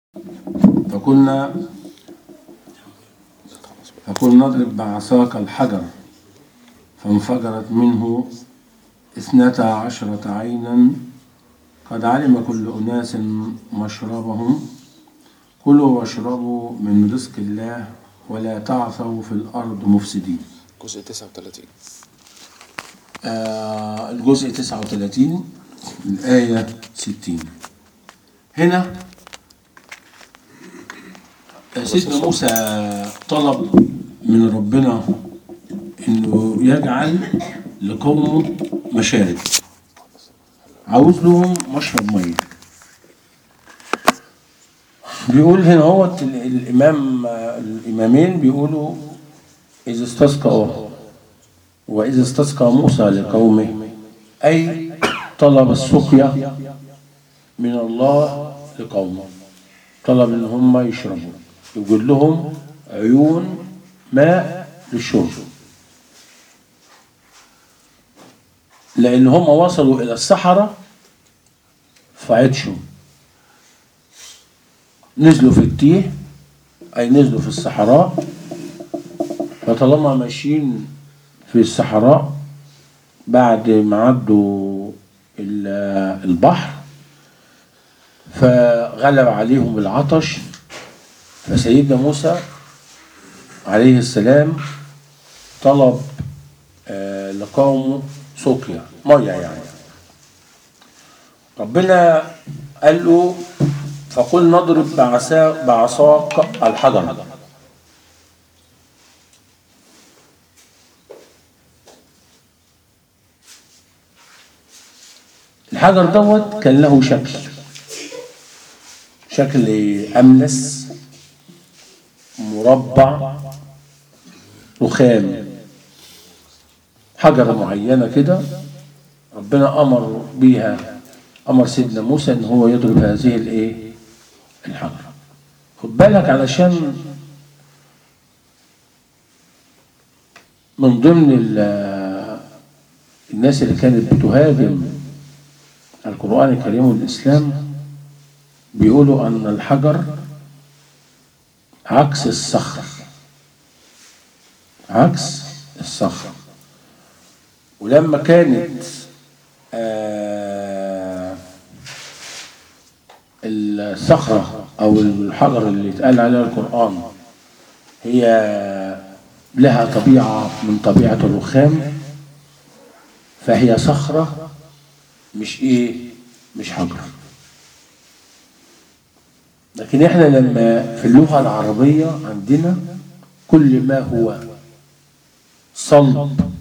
فقلنا فقلنا نضرب بعصاك الحجر فانفجرت منه اثنتا عشرة عينا قد علم كل أناس مشربهم كلوا واشربوا من رزق الله ولا تعثوا في الأرض مفسدين جزء 39 آه الجزء 39 الآية 60 هنا سيدنا موسى طلب من ربنا انه يجعل لقومه مشارب عاوز لهم مشرب ميه بيقول هنا هو الامام الامامين بيقولوا اذا استسقى واذا استسقى موسى لقومه اي طلب السقيا من الله لقومه طلب ان هم يشربوا يقول لهم عيون ماء للشرب لان هم وصلوا الى الصحراء فعطشوا نزلوا في التيه اي نزلوا في الصحراء فطالما ماشيين في الصحراء بعد ما عدوا البحر فغلب عليهم العطش فسيدنا موسى عليه السلام طلب آه لقومه سقيا ميه يعني ربنا قال له فقل نضرب بعصا بعصاك الحجر الحجر دوت كان له شكل شكل أملس مربع رخام حجرة معينة كده ربنا أمر بيها أمر سيدنا موسى إن هو يضرب هذه الإيه؟ الحجرة خد بالك علشان من ضمن الناس اللي كانت بتهاجم القرآن الكريم والإسلام بيقولوا أن الحجر عكس الصخر عكس الصخر ولما كانت آه الصخرة أو الحجر اللي اتقال عليها القرآن هي لها طبيعة من طبيعة الرخام فهي صخرة مش إيه مش حجر لكن احنا لما في اللغة العربية عندنا كل ما هو صلب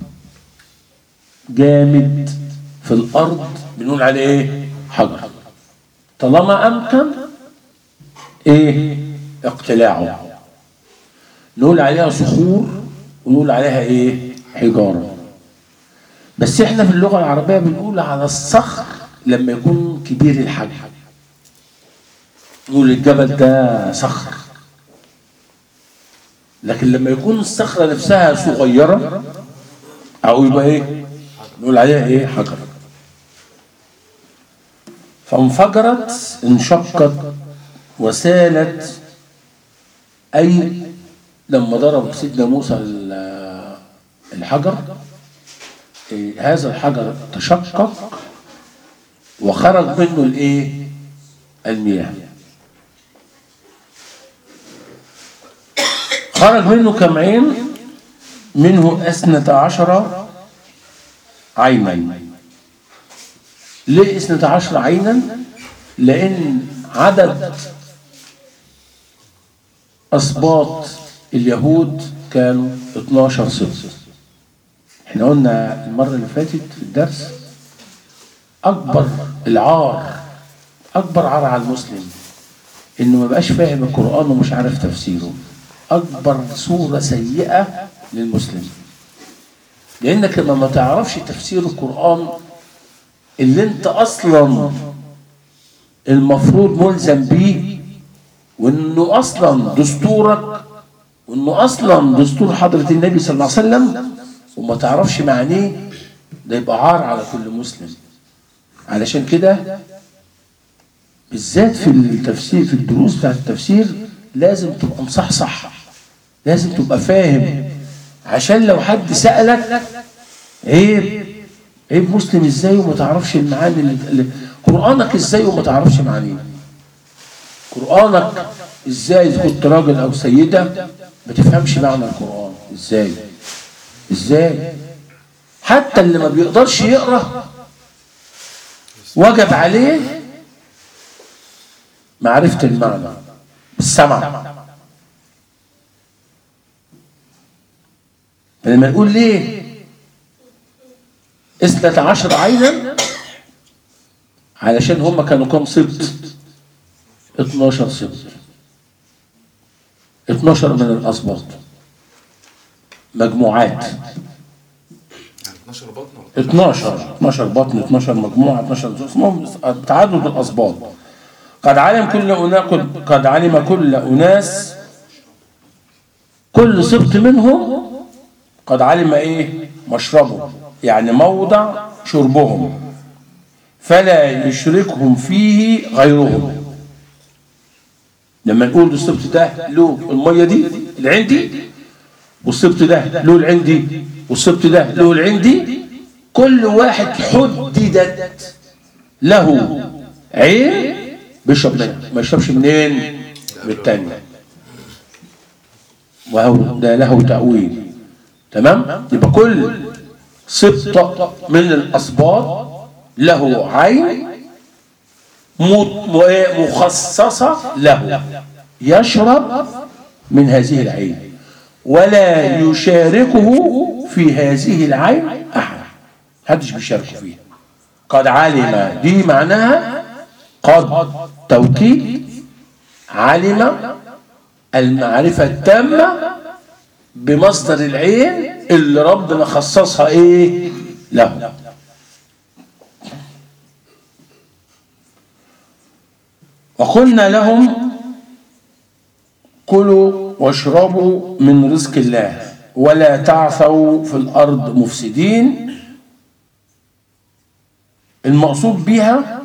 جامد في الأرض بنقول عليه ايه حجر طالما أمكن ايه اقتلاعه نقول عليها صخور ونقول عليها ايه حجارة بس احنا في اللغة العربية بنقول على الصخر لما يكون كبير الحجم نقول الجبل ده صخر لكن لما يكون الصخرة نفسها صغيرة أو يبقى إيه نقول عليها إيه حجر فانفجرت انشقت وسالت أي لما ضرب سيدنا موسى الحجر هذا الحجر تشقق وخرج منه الايه المياه خرج منه كم عين منه اثنتا عشر عينا ليه اثنتا عشر عينا لان عدد اسباط اليهود كانوا 12 سبط احنا قلنا المرة اللي فاتت في الدرس اكبر العار اكبر عار على المسلم انه ما بقاش فاهم القرآن ومش عارف تفسيره اكبر صورة سيئة للمسلم لانك لما ما تعرفش تفسير القرآن اللي انت اصلا المفروض ملزم بيه وانه اصلا دستورك وانه اصلا دستور حضرة النبي صلى الله عليه وسلم وما تعرفش معنيه ده يبقى عار على كل مسلم علشان كده بالذات في التفسير في الدروس بتاعت التفسير لازم تبقى مصحصح لازم تبقى فاهم عشان لو حد سألك عيب عيب مسلم ازاي وما تعرفش المعاني اللي اللي- قرآنك ازاي وما تعرفش معانيه قرآنك ازاي اذا كنت راجل او سيدة ما تفهمش معنى القرآن ازاي ازاي حتى اللي ما بيقدرش يقرأ وجب عليه معرفة المعنى بالسمع لما نقول ليه اثنتا عشر عينا علشان هم كانوا كام سبت 12 سبت 12 من الأسباط مجموعات يعني 12 بطن ولا 12 12 بطن 12 مجموعة 12 زوج اسمهم تعدد الأسباط قد علم كل أناس قد علم كل أناس كل سبط منهم قد علم إيه مشربهم يعني موضع شربهم فلا يشركهم فيه غيرهم لما نقول السبط ده له المية دي العين دي والسبط ده له العين دي والسبط ده له العين دي كل واحد حددت له عين بيشرب منها ما يشربش منين من التانية وهو ده له تأويل تمام يبقى كل سبط من الأسباط له عين مت- م- إيه؟ مخصصة له يشرب من هذه العين ولا يشاركه في هذه العين أحد محدش بيشاركه فيها قد علم دي معناها قد توكيد علم المعرفة التامة بمصدر العين اللي ربنا خصصها ايه له وقلنا لهم كلوا واشربوا من رزق الله ولا تعثوا في الأرض مفسدين المقصود بها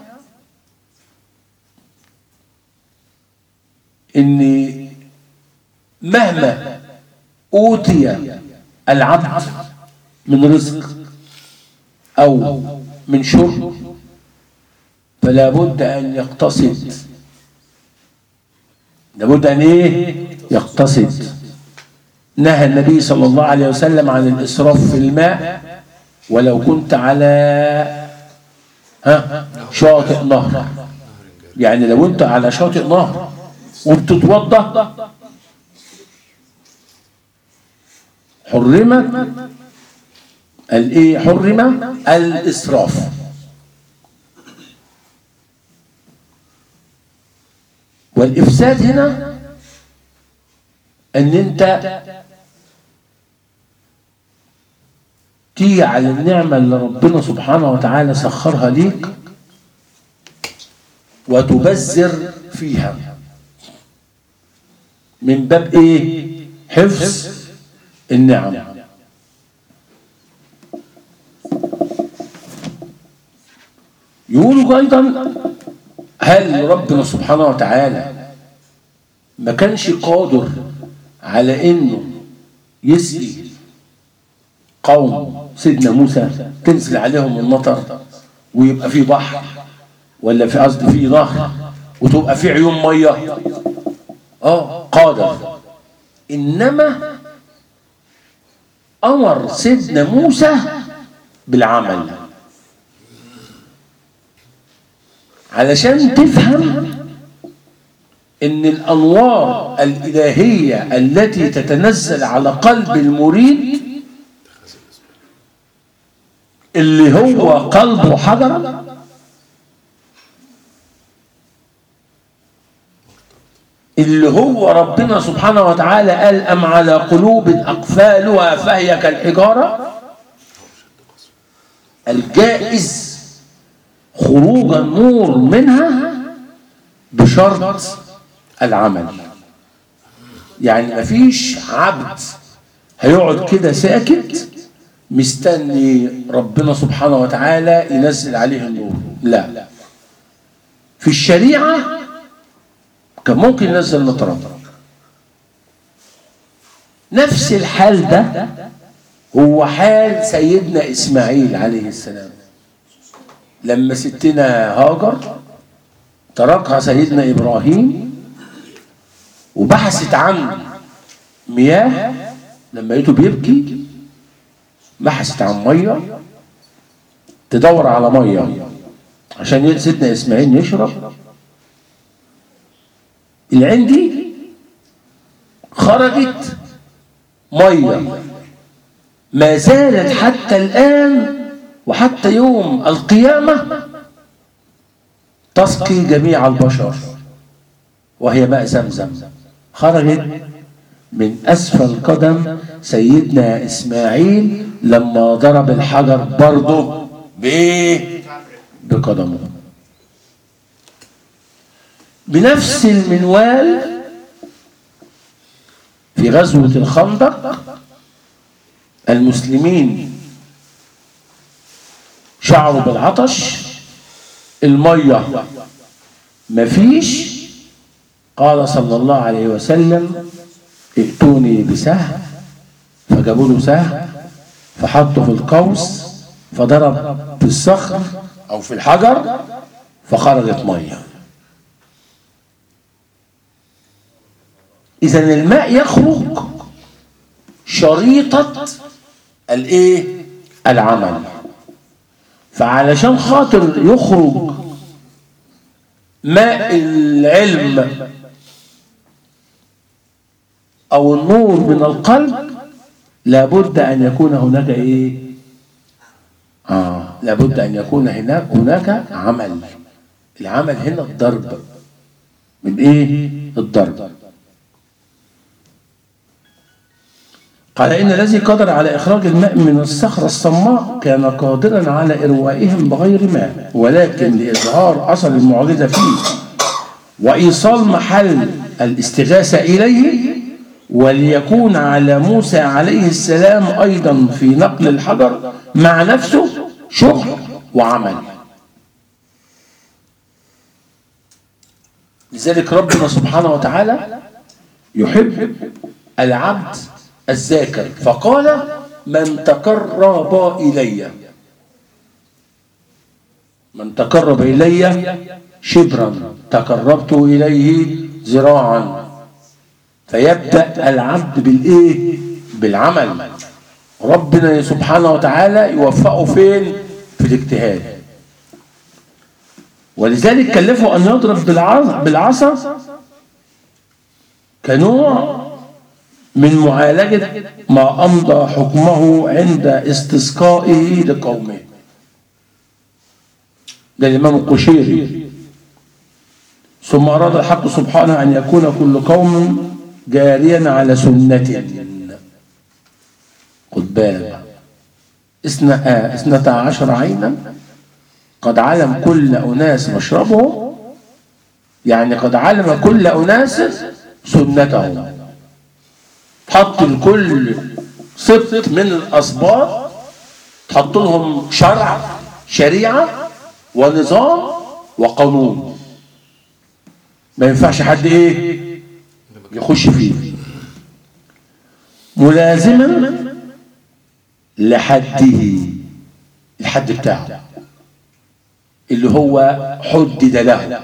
ان مهما اوتي العبد من رزق او من شرب فلا بد ان يقتصد لابد ان ايه يقتصد نهى النبي صلى الله عليه وسلم عن الاسراف في الماء ولو كنت على ها شاطئ نهر يعني لو انت على شاطئ نهر وبتتوضا حرمت الايه حرم الاسراف والافساد هنا ان انت تيجي على النعمة اللي ربنا سبحانه وتعالى سخرها ليك وتبذر فيها من باب ايه حفظ النعم يقولوا ايضا هل ربنا سبحانه وتعالى ما كانش قادر على انه يسقي قوم سيدنا موسى تنزل عليهم المطر ويبقى في بحر ولا في قصدي في نهر وتبقى في عيون ميه اه قادر انما امر سيدنا موسى بالعمل علشان تفهم ان الانوار الالهيه التي تتنزل على قلب المريد اللي هو قلبه حجر اللي هو ربنا سبحانه وتعالى قال أم على قلوب أقفالها فهي كالحجارة الجائز خروج النور منها بشرط العمل يعني مفيش عبد هيقعد كده ساكت مستني ربنا سبحانه وتعالى ينزل عليه النور لا في الشريعة كان ممكن ينزل مطر نفس الحال ده هو حال سيدنا إسماعيل عليه السلام لما ستنا هاجر تركها سيدنا إبراهيم وبحثت عن مياه لما لقيته بيبكي بحثت عن ميه تدور على ميه عشان سيدنا اسماعيل يشرب العين دي خرجت ميه ما زالت حتى الان وحتى يوم القيامه تسقي جميع البشر وهي ماء زمزم خرجت من أسفل قدم سيدنا إسماعيل لما ضرب الحجر برضه بإيه؟ بقدمه بنفس المنوال في غزوة الخندق المسلمين شعروا بالعطش المية مفيش قال صلى الله عليه وسلم ائتوني بسهم فجابوا له سهم فحطه في القوس فضرب في الصخر او في الحجر فخرجت ميه اذا الماء يخرج شريطه الايه العمل فعلشان خاطر يخرج ماء العلم او النور من القلب لابد ان يكون هناك ايه اه لابد ان يكون هناك هناك عمل العمل هنا الضرب من ايه الضرب قال إن الذي قدر على إخراج الماء من الصخرة الصماء كان قادرا على إروائهم بغير ماء ولكن لإظهار أثر المعجزة فيه وإيصال محل الاستغاثة إليه وليكون على موسى عليه السلام أيضا في نقل الحجر مع نفسه شغل وعمل لذلك ربنا سبحانه وتعالى يحب العبد الذاكر فقال من تقرب إلي من تقرب إلي شبرا تقربت إليه ذراعا فيبدأ العبد بالإيه بالعمل ربنا سبحانه وتعالى يوفقه فين في الاجتهاد ولذلك كلفه أن يضرب بالعصا كنوع من معالجة ما أمضى حكمه عند استسقائه لقومه ده الإمام القشيري ثم أراد الحق سبحانه أن يكون كل قوم جاريا على سنة خد بالك اثنتا عشر عينا قد علم كل أناس مشربه يعني قد علم كل أناس سنته تحط لكل سبط من الأسباط تحط لهم شرع شريعة ونظام وقانون ما ينفعش حد ايه يخش فيه ملازما لحده الحد بتاعه اللي هو حدد له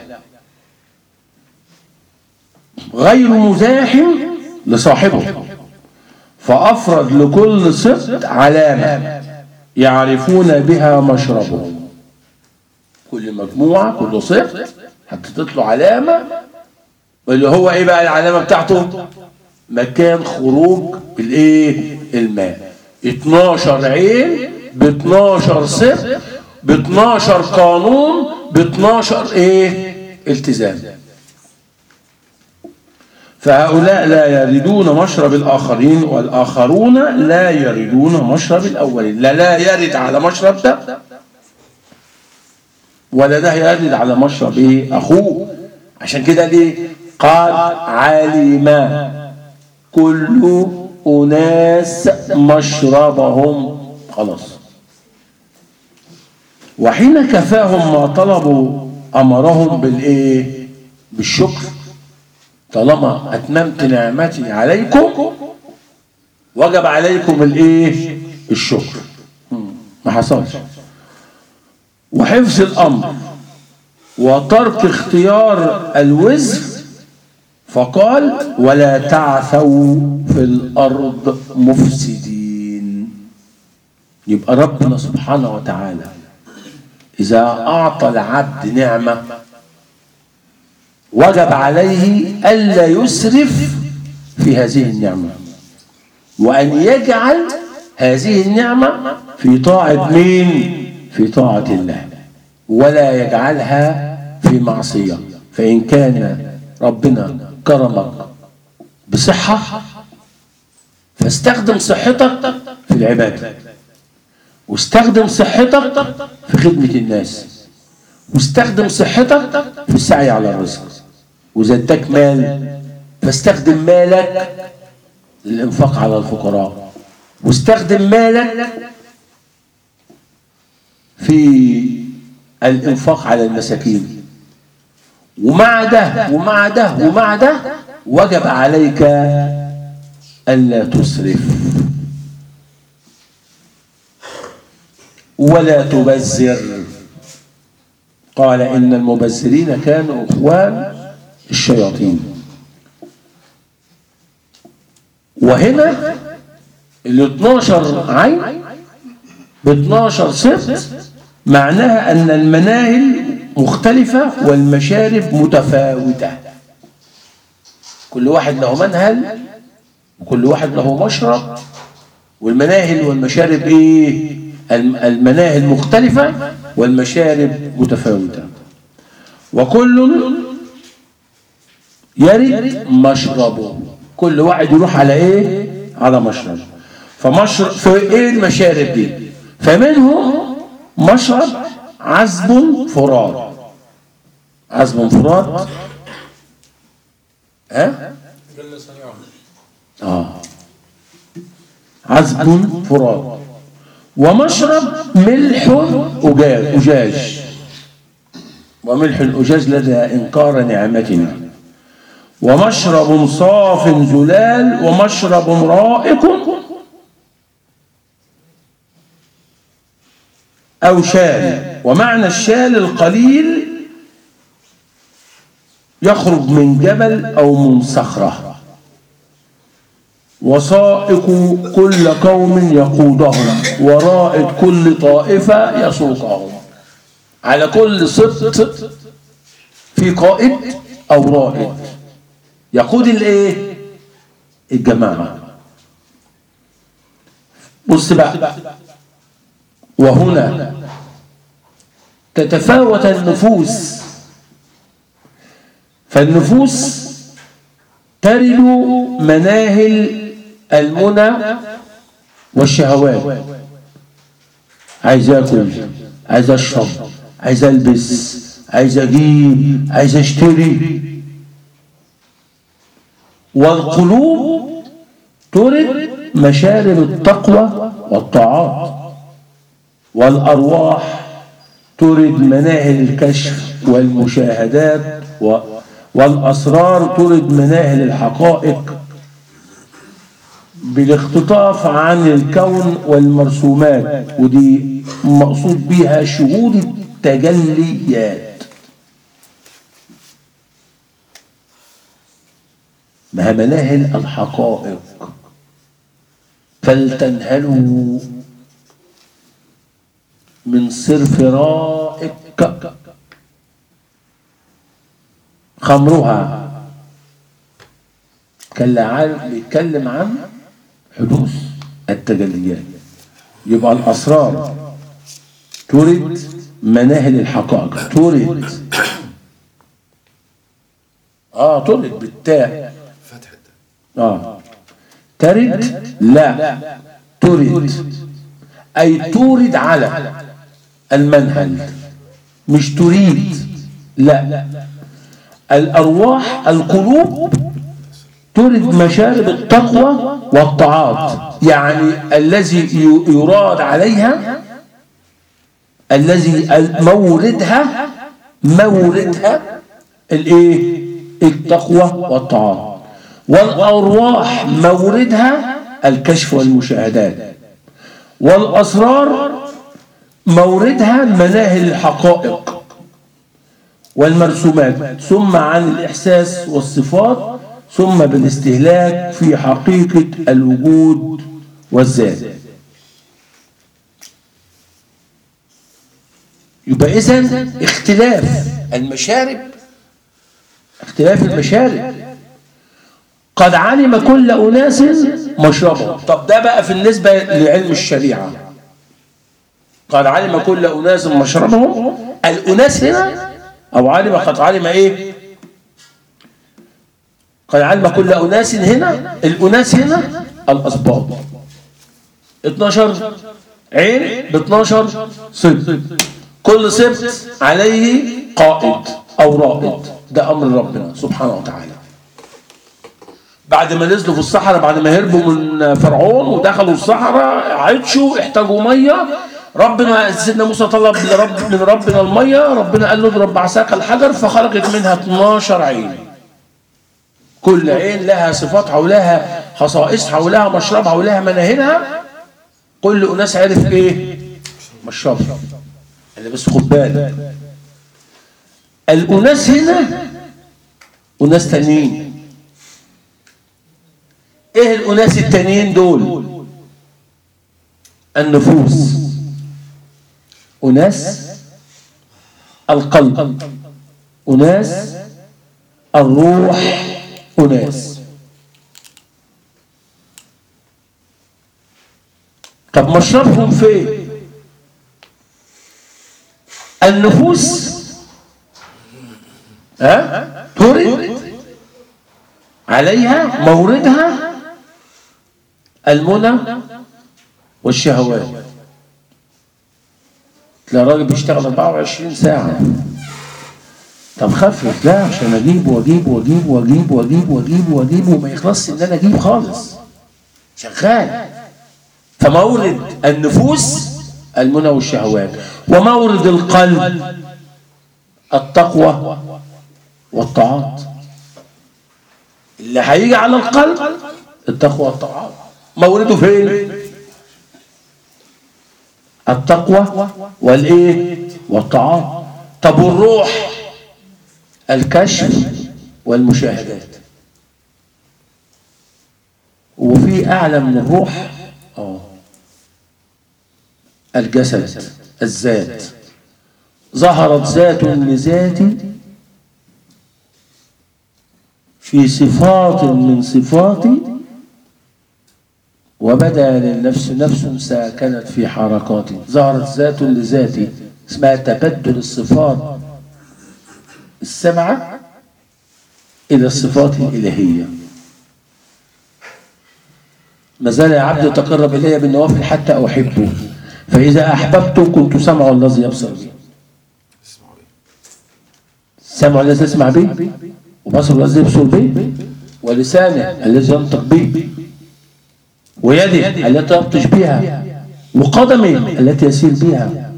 غير مزاحم لصاحبه فأفرد لكل سبط علامة يعرفون بها مشربه كل مجموعة كل سبط حطيت له علامة واللي هو ايه بقى العلامة بتاعته مكان خروج الايه الماء 12 عين ب 12 سبط ب 12 قانون ب 12 ايه التزام فهؤلاء لا يردون مشرب الآخرين والآخرون لا يردون مشرب الأولين لا لا يرد على مشرب ده ولا ده يرد على مشرب ايه أخوه عشان كده ليه قال علم كل أناس مشربهم خلاص وحين كفاهم ما طلبوا أمرهم بالإيه بالشكر طالما أتممت نعمتي عليكم وجب عليكم الإيه الشكر مم. ما حصلش وحفظ الأمر وترك اختيار الوزر فقال ولا تعثوا في الأرض مفسدين يبقى ربنا سبحانه وتعالى إذا أعطى العبد نعمة وجب عليه ألا يسرف في هذه النعمة وأن يجعل هذه النعمة في طاعة مين؟ في طاعة الله ولا يجعلها في معصية فإن كان ربنا كرمك بصحة فاستخدم صحتك في العبادة واستخدم صحتك في خدمة الناس واستخدم صحتك في السعي على الرزق وإذا اداك مال فاستخدم مالك للإنفاق على الفقراء واستخدم مالك في الإنفاق على المساكين ومع ده ومع ده ومع ده وجب عليك ألا تسرف ولا تبذر قال إن المبذرين كانوا إخوان الشياطين وهنا ال 12 عين ب 12 صفت معناها أن المناهل مختلفة والمشارب متفاوتة كل واحد له منهل وكل واحد له مشرب والمناهل والمشارب ايه الم- المناهل مختلفة والمشارب متفاوتة وكل يرد مشربه كل واحد يروح على ايه على مشرب فمشرب في ايه المشارب دي فمنهم مشرب عذب فرات عذب فرات ها اه عذب فرات ومشرب ملح أجاج أجاج وملح الأجاج لدى إنكار نعمتنا ومشرب صاف زلال ومشرب رائق أو شال ومعنى الشال القليل يخرج من جبل أو من صخرة وسائق كل قوم يقودهم ورائد كل طائفة يسوقهم على كل سبط في قائد أو رائد يقود الايه الجماعة بص بقى وهنا تتفاوت النفوس فالنفوس ترد مناهل المنى والشهوات عايز اكل عايز اشرب عايز البس عايز اجيب عايز اشتري والقلوب ترد مشارب التقوى والطاعات والأرواح ترد مناهل الكشف والمشاهدات و... والأسرار ترد مناهل الحقائق بالاختطاف عن الكون والمرسومات ودي مقصود بها شهود التجليات ما مناهل الحقائق فلتنهلوا من صرف رائق خمرها كان عارف بيتكلم عن حدوث التجليات يبقى الأسرار ترد مناهل الحقائق ترد اه ترد بالتاء فتح الدال آه. ترد لا ترد أي تورد على المنهل مش تريد لا الأرواح القلوب ترد مشارب التقوى والطاعات يعني الذي ي- يراد عليها الذي موردها موردها الايه التقوى والطاعات والارواح موردها الكشف والمشاهدات والاسرار موردها مناهل الحقائق والمرسومات ثم عن الاحساس والصفات ثم بالاستهلاك في حقيقه الوجود والذات يبقى اذا اختلاف المشارب اختلاف المشارب قد علم كل اناس مشربهم طب ده بقى في النسبه لعلم الشريعه قد علم كل اناس مشربهم الاناس هنا او علم قد علم ايه قد علم كل اناس هنا الاناس هنا الاسباط 12 عين ب 12 سبت كل سبت عليه قائد او رائد ده امر ربنا سبحانه وتعالى بعد ما نزلوا في الصحراء بعد ما هربوا من فرعون ودخلوا الصحراء عطشوا احتاجوا ميه ربنا سيدنا موسى طلب لرب من ربنا الميه ربنا قال له اضرب بعصاك الحجر فخرجت منها 12 عين كل عين لها صفاتها ولها خصائصها ولها مشربها ولها مناهلها كل اناس عرف ايه مشربها اللي بس خد بالك الاناس هنا اناس تانيين ايه الاناس التانيين دول النفوس اناس القلب اناس الروح اناس طب مشربهم فين النفوس ها ترد عليها موردها المنى والشهوات تلاقي راجل بيشتغل 24 ساعة طب خفف لا عشان اجيب واجيب واجيب واجيب واجيب واجيب واجيب وما يخلصش ان انا اجيب خالص شغال فمورد النفوس المنى والشهوات ومورد القلب التقوى والطاعات اللي هيجي على القلب التقوى والطاعات مورده فين التقوى والايه والطاعات طب والروح الكشف والمشاهدات وفي اعلى من الروح اه الجسد الذات ظهرت ذات لذاتي في صفات من صفاتي وبدا للنفس نفس ساكنت في حركاتي ظهرت ذات لذاتي اسمها تبدل الصفات السبعة إلى الصفات الإلهية ما زال يا عبد يتقرب إلي بالنوافل حتى أحبه فإذا أحببته كنت سمعه الذي يبصر به اسمعوا ايه سمعه الذي يسمع به وبصره الذي يبصر به ولسانه الذي ينطق به ويده التي يبطش بها وقدمه التي يسير بها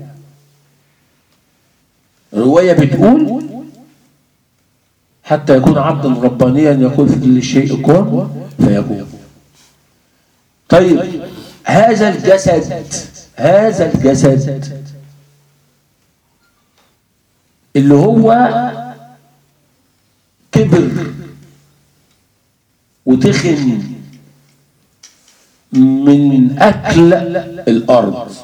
الرواية بتقول حتى يكون عبدا ربانيا يقول في كل شيء كن فيكون طيب هذا الجسد هذا الجسد اللي هو كبر وتخن من أكل الأرض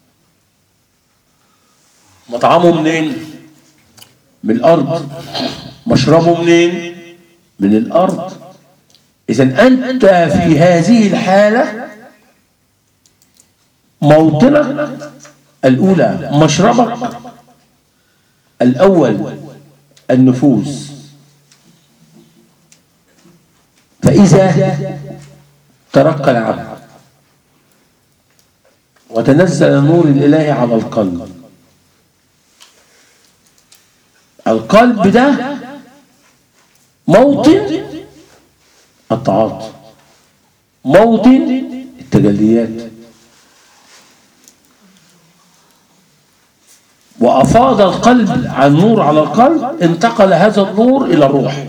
مطعمه منين؟ من الأرض مشربه منين؟ من الأرض إذا أنت في هذه الحالة موطنك الأولى مشربك الأول النفوس فإذا ترقى العبد وتنزل نور الإله على القلب القلب ده موطن التعاطي موطن التجليات وأفاض القلب عن نور على القلب انتقل هذا النور إلى الروح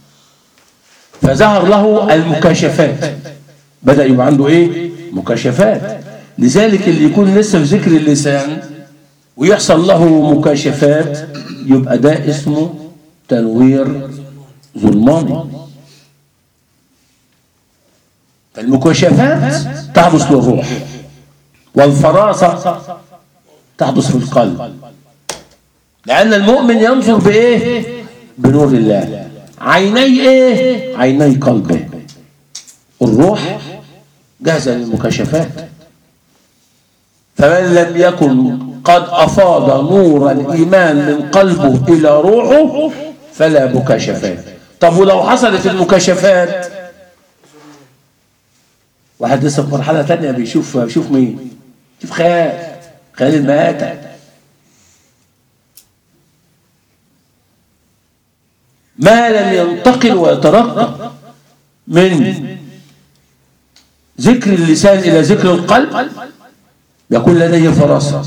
فظهر له المكاشفات بدأ يبقى عنده إيه؟ مكاشفات لذلك اللي يكون لسه في ذكر اللسان ويحصل له مكاشفات يبقى ده اسمه تنوير ظلماني فالمكاشفات تحدث للروح والفراسة تحدث في القلب لأن المؤمن ينظر بإيه؟ بنور الله عيني إيه؟ عيني قلبه الروح جاهزة للمكاشفات فمن لم يكن قد أفاض نور الإيمان من قلبه إلى روحه فلا مكاشفات طب ولو حصلت المكاشفات واحد لسه في مرحلة تانية بيشوف بيشوف مين؟ شوف خيال خيال المآتة ما لم ينتقل ويترقى من ذكر اللسان إلى ذكر القلب يكون لديه فراسة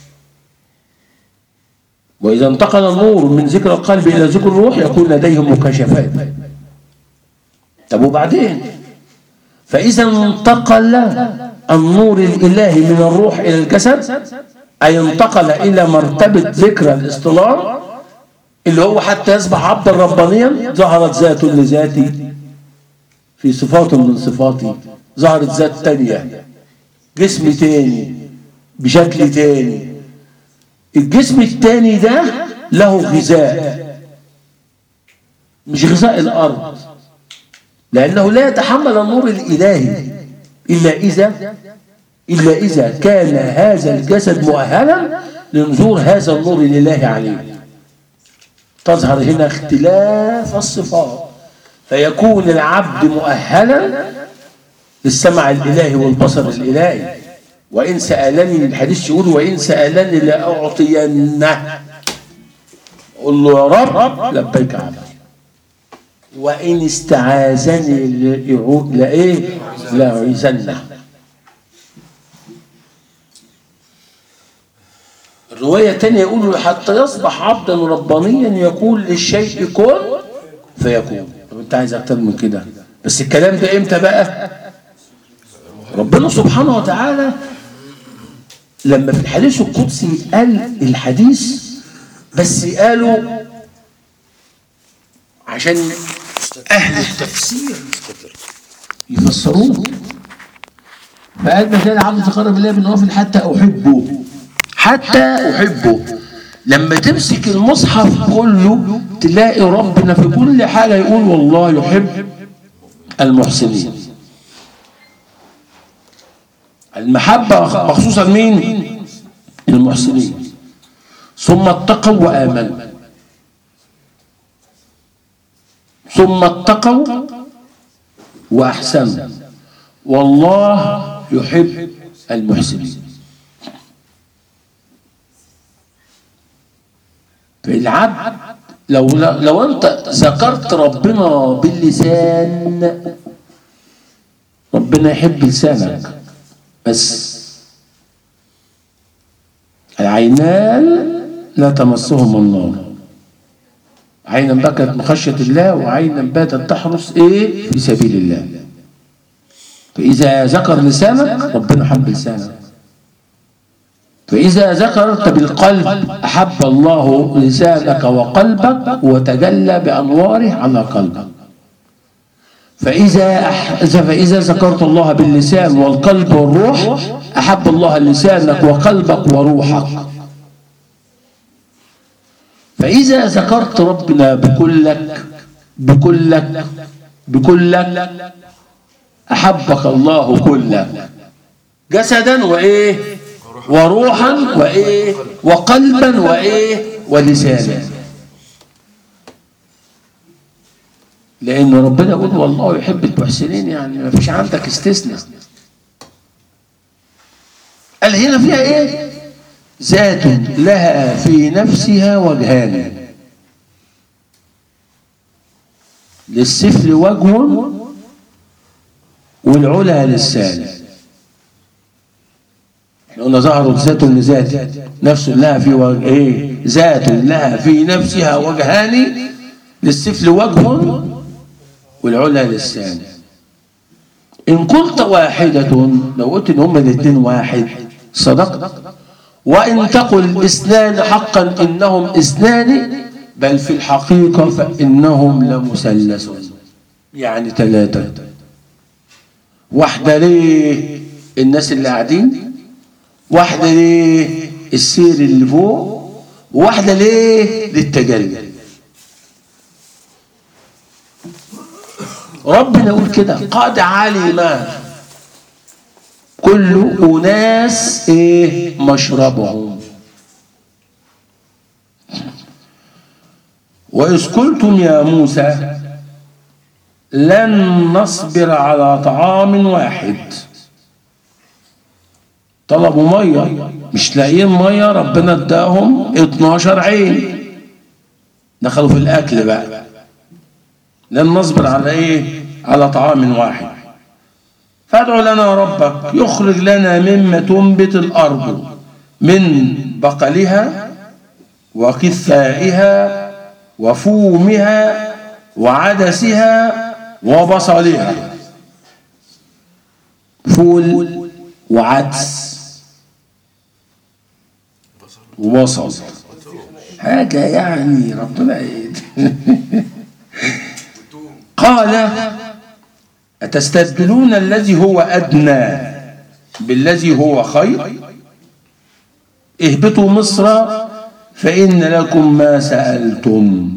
وإذا انتقل النور من ذكر القلب إلى ذكر الروح يكون لديه مكاشفات طب وبعدين فإذا انتقل النور الإلهي من الروح إلى الجسد أي انتقل إلى مرتبة ذكر الاصطلاح اللي هو حتى يصبح عبدا ربانيا ظهرت ذات لذاتي في صفات من صفاتي ظهرت ذات تانية جسم تاني بشكل تاني الجسم التاني ده له غذاء مش غذاء الأرض لأنه لا يتحمل النور الإلهي إلا إذا إلا إذا كان هذا الجسد مؤهلا لنزول هذا النور الإلهي عليه تظهر هنا اختلاف الصفات فيكون العبد مؤهلا للسمع الإلهي والبصر الإلهي وإن سألني الحديث يقول وإن سألني لأعطينه قل له يا رب لبيك عبدي وإن استعاذني لإعو- لإيه لأعيذنه الرواية الثانية يقول حتى يصبح عبدا ربانيا يقول للشيء كن فيكون طب انت عايز اكتر من كده بس الكلام ده امتى بقى ربنا سبحانه وتعالى لما في الحديث القدسي قال الحديث بس قالوا عشان اهل التفسير يفسروه فقال ما زال عبد تقرب اليه بالنوافل حتى احبه حتى احبه لما تمسك المصحف كله تلاقي ربنا في كل حاجه يقول والله يحب المحسنين المحبه مخصوصا مين المحسنين ثم اتقوا وامنوا ثم اتقوا واحسنوا والله يحب المحسنين فالعبد لو لو انت ذكرت ربنا باللسان ربنا يحب لسانك بس العينان لا تمسهما النار عينا بكت من خشية الله وعينا باتت تحرس ايه في سبيل الله فإذا ذكر لسانك ربنا حب لسانك فإذا ذكرت بالقلب أحب الله لسانك وقلبك وتجلى بأنواره على قلبك فإذا أح... فإذا ذكرت الله باللسان والقلب والروح أحب الله لسانك وقلبك وروحك فإذا ذكرت ربنا بكلك بكلك بكلك أحبك الله كلك جسدا وإيه وروحا وإيه وقلبا وإيه ولسانا لأن ربنا يقول والله يحب المحسنين يعني ما فيش عندك استثناء قال هنا فيها إيه ذات لها في نفسها وجهان للسفل وجه والعلا لسان احنا قلنا ظهرت ذات لذات نفس لها في وجه ايه ذات لها في نفسها وجهان للسفل وجه والعلا للثاني ان قلت واحدة لو قلت ان هما الاثنين واحد صدقت وان تقل اثنان حقا انهم اثنان بل في الحقيقة فانهم لمثلث يعني ثلاثة واحدة ليه الناس اللي قاعدين واحدة ليه السير اللي فوق وواحدة ليه للتجلي ربنا يقول كده قد علم كل أناس إيه مشربهم وإذ قلتم يا موسى لن نصبر على طعام واحد طلبوا ميه مش لاقيين ميه ربنا اداهم 12 عين دخلوا في الاكل بقى لن نصبر على ايه على طعام واحد فادعوا لنا ربك يخرج لنا مما تنبت الارض من بقلها وقثائها وفومها وعدسها وبصلها فول وعدس وبصل حاجة يعني ربنا ايه قال أتستبدلون الذي هو أدنى بالذي هو خير اهبطوا مصر فإن لكم ما سألتم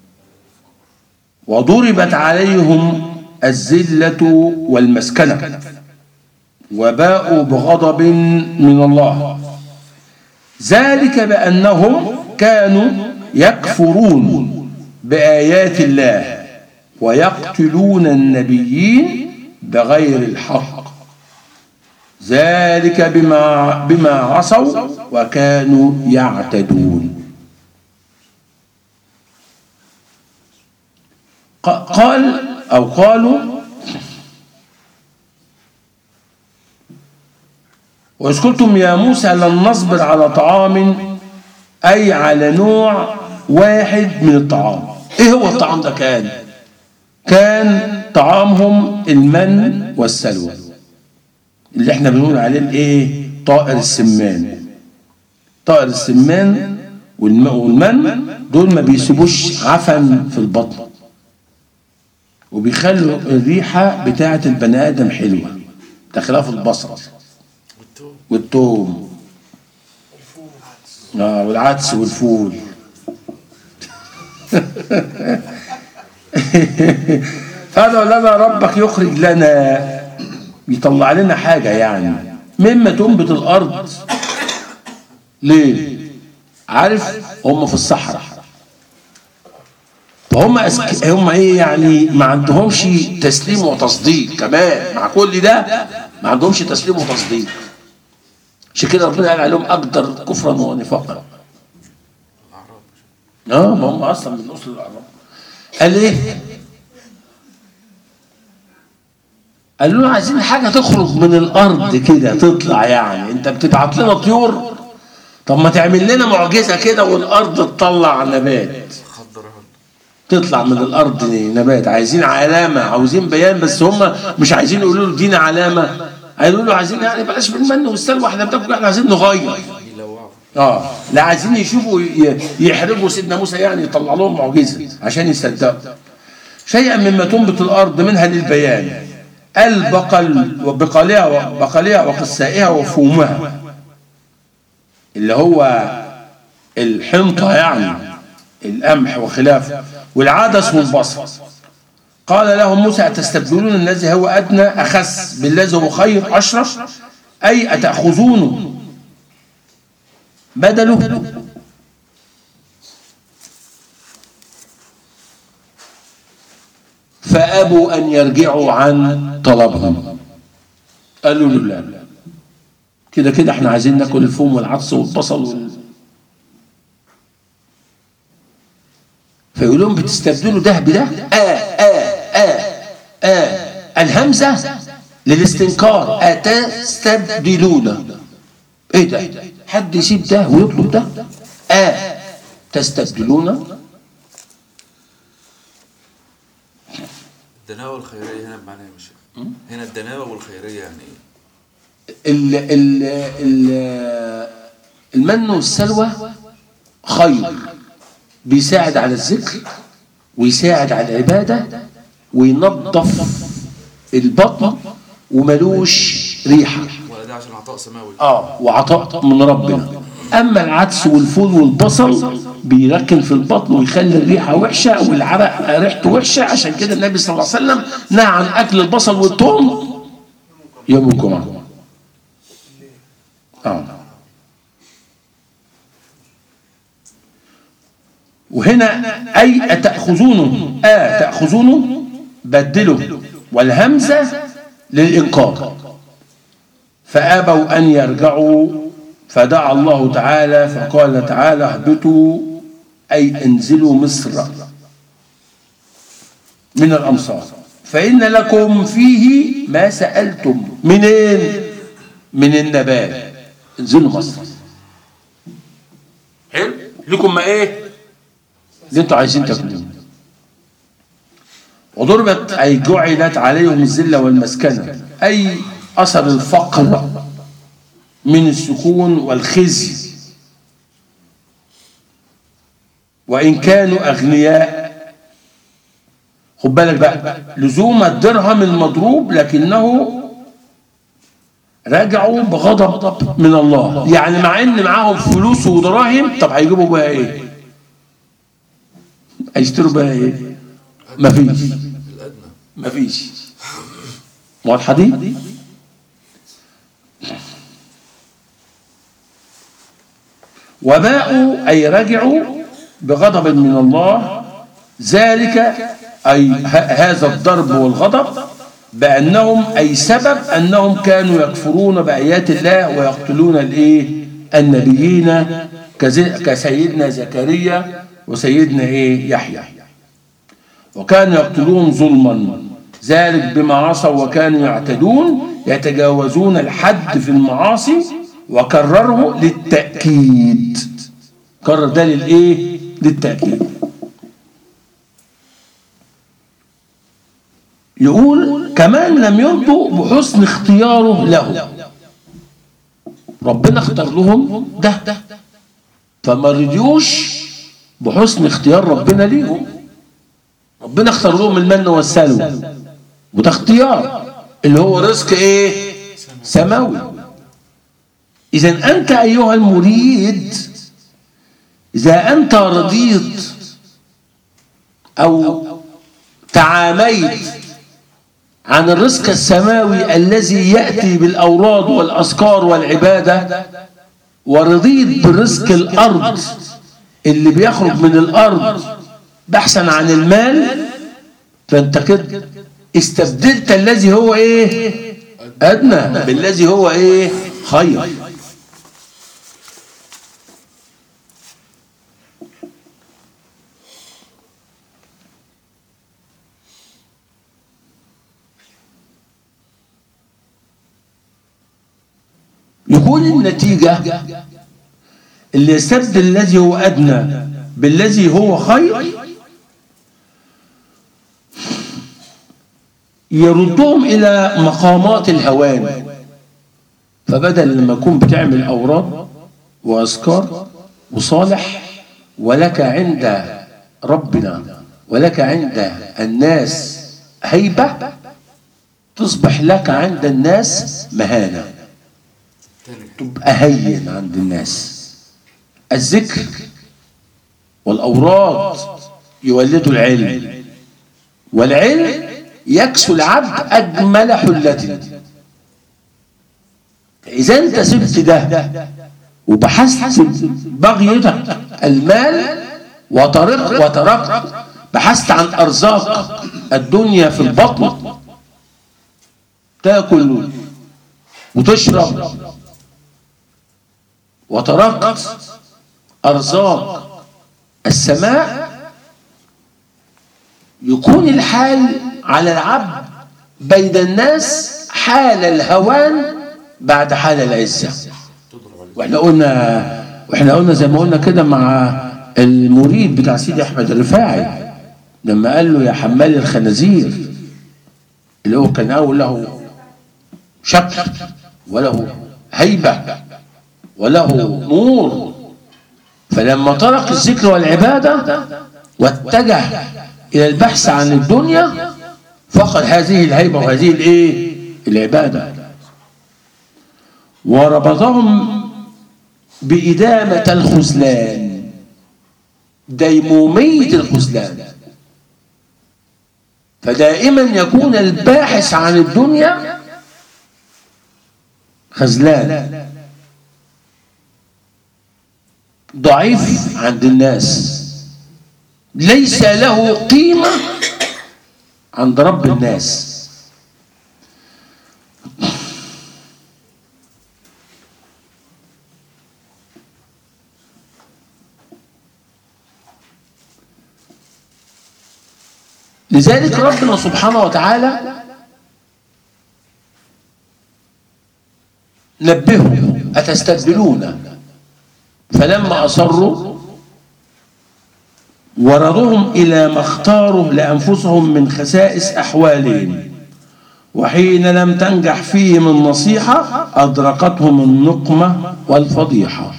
وضربت عليهم الذلة والمسكنة وباءوا بغضب من الله ذلك بأنهم كانوا يكفرون بآيات الله ويقتلون النبيين بغير الحق ذلك بما بما عصوا وكانوا يعتدون قال أو قالوا وإذ قلتم يا موسى لن نصبر على طعام أي على نوع واحد من الطعام إيه هو الطعام ده كان كان طعامهم المن والسلوى اللي احنا بنقول عليه الايه طائر السمان طائر السمان والمن دول ما بيسيبوش عفن في البطن وبيخلوا الريحة بتاعة البني آدم حلوة ده خلاف البصل والثوم آه والعدس والفول فادعوا لنا ربك يخرج لنا يطلع لنا حاجة يعني مما تنبت الأرض ليه؟ عارف هم في الصحراء فهم أسك... هم ايه يعني ما عندهمش تسليم وتصديق كمان مع كل ده ما عندهمش تسليم وتصديق عشان كده ربنا قال عليهم اقدر كفرا ونفاقا اه ما هم اصلا من اصل الاعراب قال ايه قالوا له عايزين حاجه تخرج من الارض كده تطلع يعني انت بتبعت لنا طيور طب ما تعمل لنا معجزه كده والارض تطلع نبات تطلع من الارض نبات عايزين علامه عاوزين بيان بس هم مش عايزين يقولوا له ادينا علامه هيقولوا له عايزين يعني بلاش بالمن والسلوى احنا بناكل احنا عايزين نغير اه لا عايزين يشوفوا يحرجوا سيدنا موسى يعني يطلع لهم معجزه عشان يصدقوا شيئا مما تنبت الارض منها للبيان البقل وبقالها وبقالها وقسائها وفومها اللي هو الحنطه يعني القمح وخلافه والعدس والبصل قال لهم موسى أتستبدلون الذي هو أدنى أخس بالذي هو خير أشرف أي أتأخذونه بدله فأبوا أن يرجعوا عن طلبهم قالوا له لا كده كده احنا عايزين ناكل الفوم والعدس والبصل وال... فيقول لهم بتستبدلوا ده بده آه آه آه آه الهمزة للاستنكار أتستبدلون ايه ده حد يسيب ده ويطلب ده اه تستبدلون الدناوة والخيرية هنا بمعنى ايه يا شيخ؟ هنا الدناوة والخيرية يعني ايه؟ ال ال ال المن والسلوى خير بيساعد على الذكر ويساعد على العبادة وينظف البطن وملوش ريحة ولا ده عشان عطاء سماوي؟ اه وعطاء من ربنا اما العدس والفول والبصل بيركن في البطن ويخلي الريحه وحشه والعرق ريحته وحشه عشان كده النبي صلى الله عليه وسلم نهى عن اكل البصل والثوم يوم الجمعه اه وهنا اي اتاخذونه اه تاخذونه بدله والهمزه للانكار فابوا ان يرجعوا فدعا الله تعالى فقال تعالى اهبطوا اي انزلوا مصر من الامصار فان لكم فيه ما سالتم منين من النبات انزلوا مصر حلو لكم ما ايه اللي انتوا عايزين تاكلوه وضربت أي جعلت عليهم الذلة والمسكنة أي أثر الفقر من السكون والخزي وإن كانوا أغنياء خد بالك بقى لزوم الدرهم المضروب لكنه رجعوا بغضب من الله يعني مع ان معاهم فلوس ودراهم طب هيجيبوا بقى ايه هيشتروا بقى ايه مفيش الأدنى مفيش واضحة دي وباءوا أي رجعوا بغضب من الله ذلك أي ه- هذا الضرب والغضب بأنهم أي سبب أنهم كانوا يكفرون بآيات الله ويقتلون الإيه النبيين كزي- كسيدنا زكريا وسيدنا إيه يحيى وكانوا يقتلون ظلما ذلك بما عصوا وكانوا يعتدون يتجاوزون الحد في المعاصي وكرره للتأكيد كرر ده للإيه؟ للتأكيد يقول كمان لم يرضوا بحسن اختياره له ربنا اختار لهم ده فما رضيوش بحسن اختيار ربنا ليهم ربنا اختار لهم المن والسلوى وده اختيار اللي هو رزق ايه سماوي اذا انت ايها المريد اذا انت رضيت او تعاميت عن الرزق السماوي الذي ياتي بالاوراد والاذكار والعباده ورضيت برزق الارض اللي بيخرج من الارض بحثا عن المال فانت كده استبدلت الذي هو ايه ادنى بالذي هو ايه خير يكون النتيجة اللي يستبدل الذي هو أدنى بالذي هو خير يردهم إلى مقامات الهوان فبدل لما يكون بتعمل أوراد وأذكار وصالح ولك عند ربنا ولك عند الناس هيبة تصبح لك عند الناس مهانة تاني تبقى هين عند الناس الذكر والأوراد يولدوا العلم والعلم يكسو العبد أجمل حلته إذا أنت سبت ده وبحثت بغيتك المال وطرق وتركت بحثت عن أرزاق الدنيا في البطن تاكل وتشرب وتركت أرزاق السماء يكون الحال على العبد بين الناس حال الهوان بعد حال العزة تضرب عليه واحنا قلنا واحنا قلنا زي ما قلنا كده مع المريد بتاع سيدي احمد الرفاعي لما قال له يا حمال الخنازير اللي هو كان اول له شكل وله هيبه وله نور فلما ترك الذكر والعباده واتجه الى البحث عن الدنيا فقد هذه الهيبه وهذه الايه العباده وربطهم بإدامة الخذلان ديمومية الخذلان فدائما يكون الباحث عن الدنيا خذلان ضعيف عند الناس ليس له قيمة عند رب الناس لذلك ربنا سبحانه وتعالى نبههم أتستبدلون فلما أصروا وردهم إلى ما اختاروا لأنفسهم من خسائس أحوالهم وحين لم تنجح فيهم النصيحة أدركتهم النقمة والفضيحة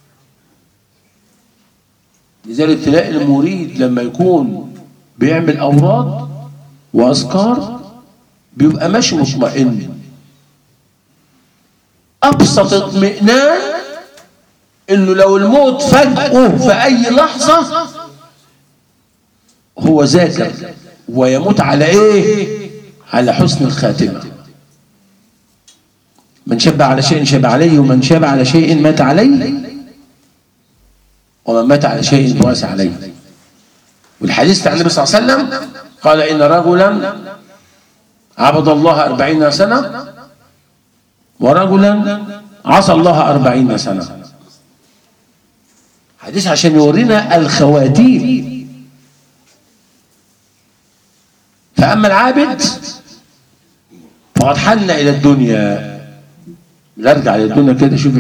لذلك تلاقي المريد لما يكون بيعمل أوراد وأذكار بيبقى ماشي مطمئن أبسط اطمئنان إنه لو الموت فجأه في أي لحظة هو ذاكر ويموت على إيه؟ على حسن الخاتمة من شب على شيء شب عليه ومن شاب على شيء مات عليه ومن مات على شيء بؤس عليه والحديث عن النبي صلى الله عليه وسلم قال إن رجلا عبد الله أربعين سنة ورجلا عصى الله أربعين سنة حديث عشان يورينا الخواتيم فأما العابد فقد حن إلى الدنيا نرجع للدنيا كده شوف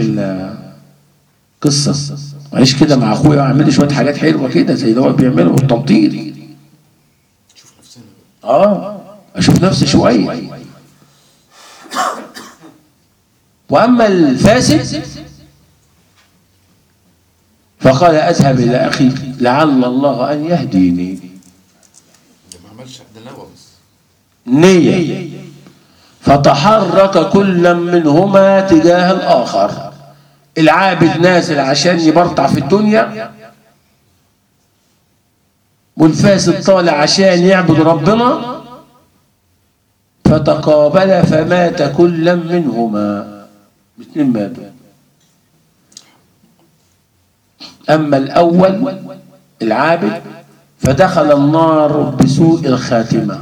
القصة معيش كده مع أخويا وأعمل لي شوية حاجات حلوة كده زي اللي هو بيعمله التمطير شوف نفسنا آه أشوف نفسي شوية وأما الفاسد فقال أذهب إلى أخي لعل الله أن يهديني ده ما عملش ده نوى بس نية فتحرك كل منهما تجاه الآخر العابد نازل عشان يبرطع في الدنيا والفاسد طالع عشان يعبد ربنا فتقابل فمات كل منهما الاثنين ماتوا أما الأول العابد فدخل النار بسوء الخاتمة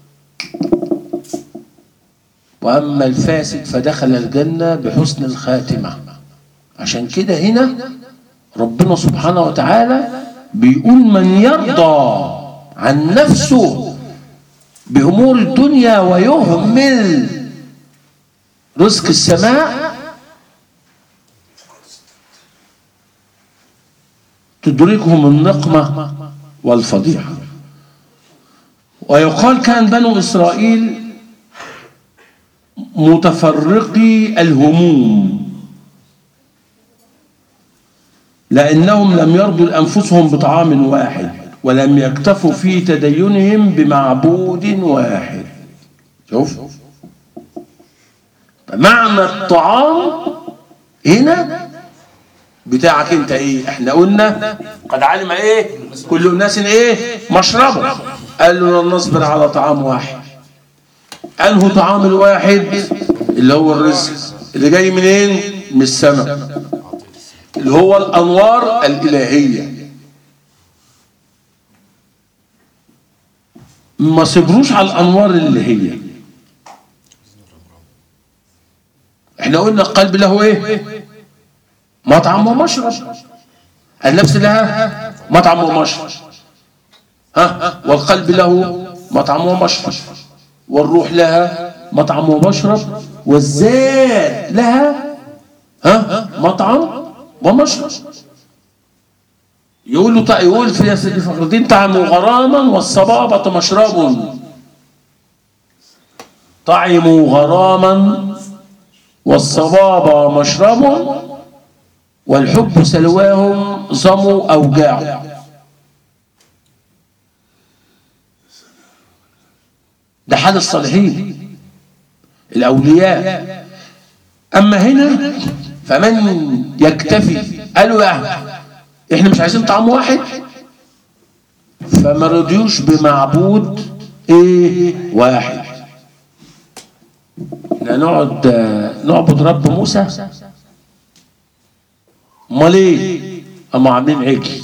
وأما الفاسد فدخل الجنة بحسن الخاتمة عشان كده هنا ربنا سبحانه وتعالى بيقول من يرضى عن نفسه بأمور الدنيا ويهمل رزق السماء تدركهم النقمة والفضيحة ويقال كان بنو إسرائيل متفرقي الهموم لأنهم لم يرضوا لأنفسهم بطعام واحد ولم يكتفوا في تدينهم بمعبود واحد شوف معنى الطعام هنا بتاعك انت ايه احنا قلنا قد علم ايه كل الناس ايه مشربه قال له لن نصبر على طعام واحد انه طعام الواحد اللي هو الرزق اللي جاي منين من السماء اللي هو الانوار الالهيه ما صبروش على الانوار الالهيه احنا قلنا القلب له ايه مطعم ومشرب النفس لها مطعم ومشرب ها والقلب له مطعم ومشرب والروح لها مطعم ومشرب والذات لها ها مطعم ومشرب يقول له يقول في سيدي فخر الدين طعموا غراما والصبابة مشرب طعموا غراما والصبابة مشرب والحب سلواهم ظموا أوجاع ده حال الصالحين الأولياء أما هنا فمن يكتفي قالوا يا احنا مش عايزين طعام واحد فما رضيوش بمعبود ايه واحد احنا نقعد نعبد رب موسى امال ايه اما عاملين عجل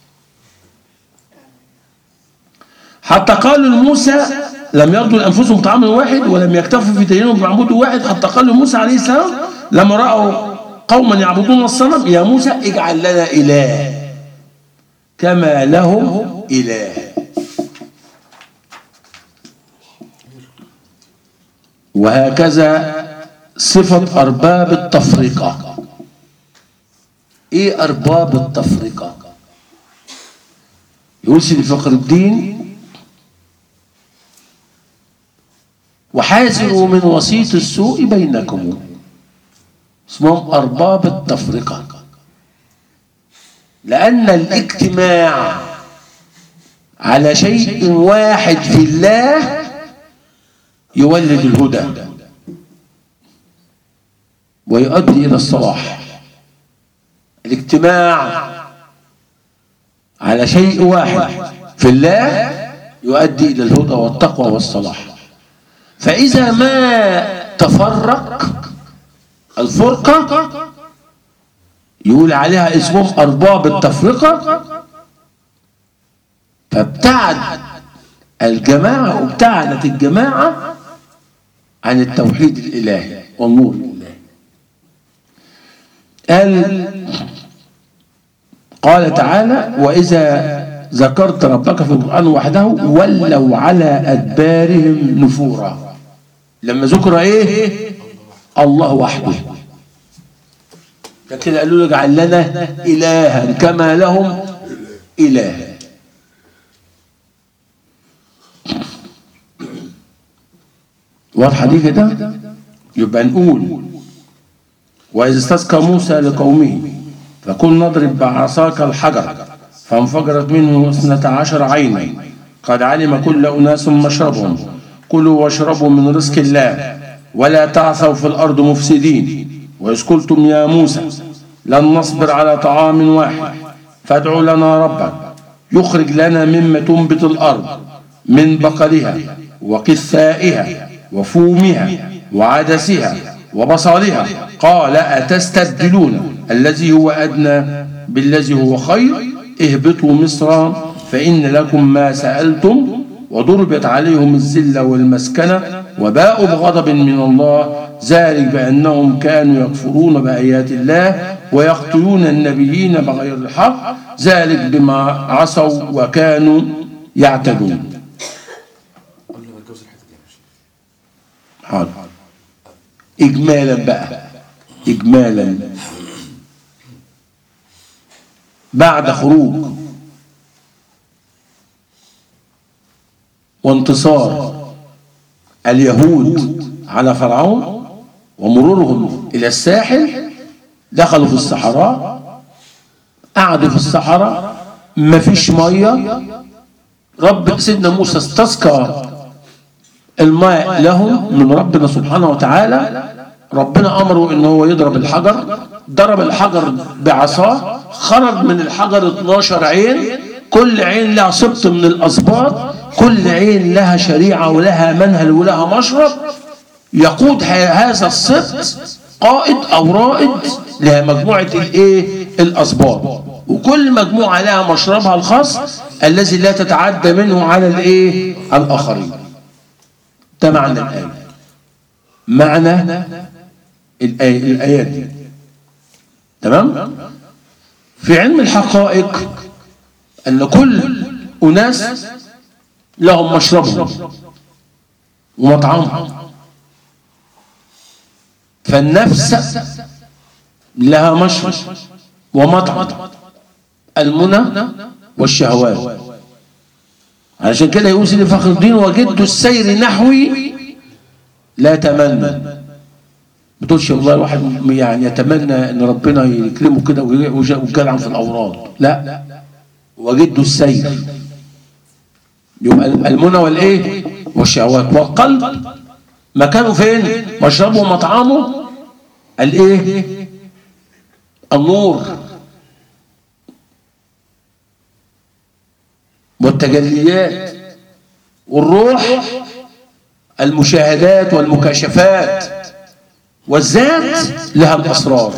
حتى قالوا لموسى لم يرضوا لانفسهم طعاما واحد ولم يكتفوا في دينهم بمعبود واحد حتى قالوا موسى عليه السلام لما راوا قوما يعبدون الصنم يا موسى اجعل لنا اله كما لهم اله وهكذا صفة أرباب التفرقة إيه أرباب التفرقة يقول سيدي فخر الدين وحاذروا من وسيط السوء بينكم اسمهم أرباب التفرقة لأن الاجتماع على شيء واحد في الله يولد الهدى ويؤدي إلى الصلاح الاجتماع على شيء واحد في الله يؤدي إلى الهدى والتقوى والصلاح فإذا ما تفرق الفرقة يقول عليها اسمهم أرباب التفرقة فابتعد الجماعة وابتعدت الجماعة عن التوحيد الإلهي والنور الإلهي قال قال تعالى وإذا ذكرت ربك في القرآن وحده ولوا على أدبارهم نفورا لما ذكر إيه الله وحده لكن قالوا له اجعل لنا إلها كما لهم إله واضحة دي كده يبقى نقول وإذ استسقى موسى لقومه فكن نضرب بعصاك الحجر فانفجرت منه اثنتا عشر عينا قد علم كل أناس مشربهم كلوا واشربوا من رزق الله ولا تعثوا في الأرض مفسدين وإذ قلتم يا موسى لن نصبر على طعام واحد فادع لنا ربك يخرج لنا مما تنبت الأرض من بقلها وقثائها وفومها وعدسها وبصلها قال أتستبدلون الذي هو أدنى بالذي هو خير اهبطوا مصر فإن لكم ما سألتم وضربت عليهم الذلة والمسكنة وباءوا بغضب من الله ذلك بأنهم كانوا يكفرون بآيات الله ويقتلون النبيين بغير الحق ذلك بما عصوا وكانوا يعتدون قبل ما نتجوز الحته دي يا شيخ حاضر إجمالا بقى إجمالا بعد خروج وانتصار اليهود على فرعون ومرورهم إلى الساحل دخلوا في الصحراء قعدوا في الصحراء مفيش مية رب سيدنا موسى استسقى الماء لهم من ربنا سبحانه وتعالى ربنا امره ان هو يضرب الحجر ضرب الحجر بعصاه خرج من الحجر 12 عين كل عين لها سبط من الاسباط كل عين لها شريعه ولها منهل ولها مشرب يقود ه- هذا السبط قائد او رائد لمجموعه الايه الاسباط وكل مجموعه لها مشربها الخاص الذي لا تتعدى منه على الايه الاخرين ده معنى الآية معنى الآية الآيات دي تمام في علم الحقائق أن كل أناس لهم مشربهم ومطعمهم فالنفس لها مشرب ومطعم المنى والشهوات علشان كده يقول سيدي فخر الدين وجدت السير نحوي لا تمنى ما تقولش والله الواحد يعني يتمنى ان ربنا يكرمه كده ويجعل في الاوراد لا وجدت السير يبقى المنى والايه والشهوات والقلب مكانه فين مشربه ومطعمه الايه النور والتجليات والروح المشاهدات والمكاشفات والذات لها الاسرار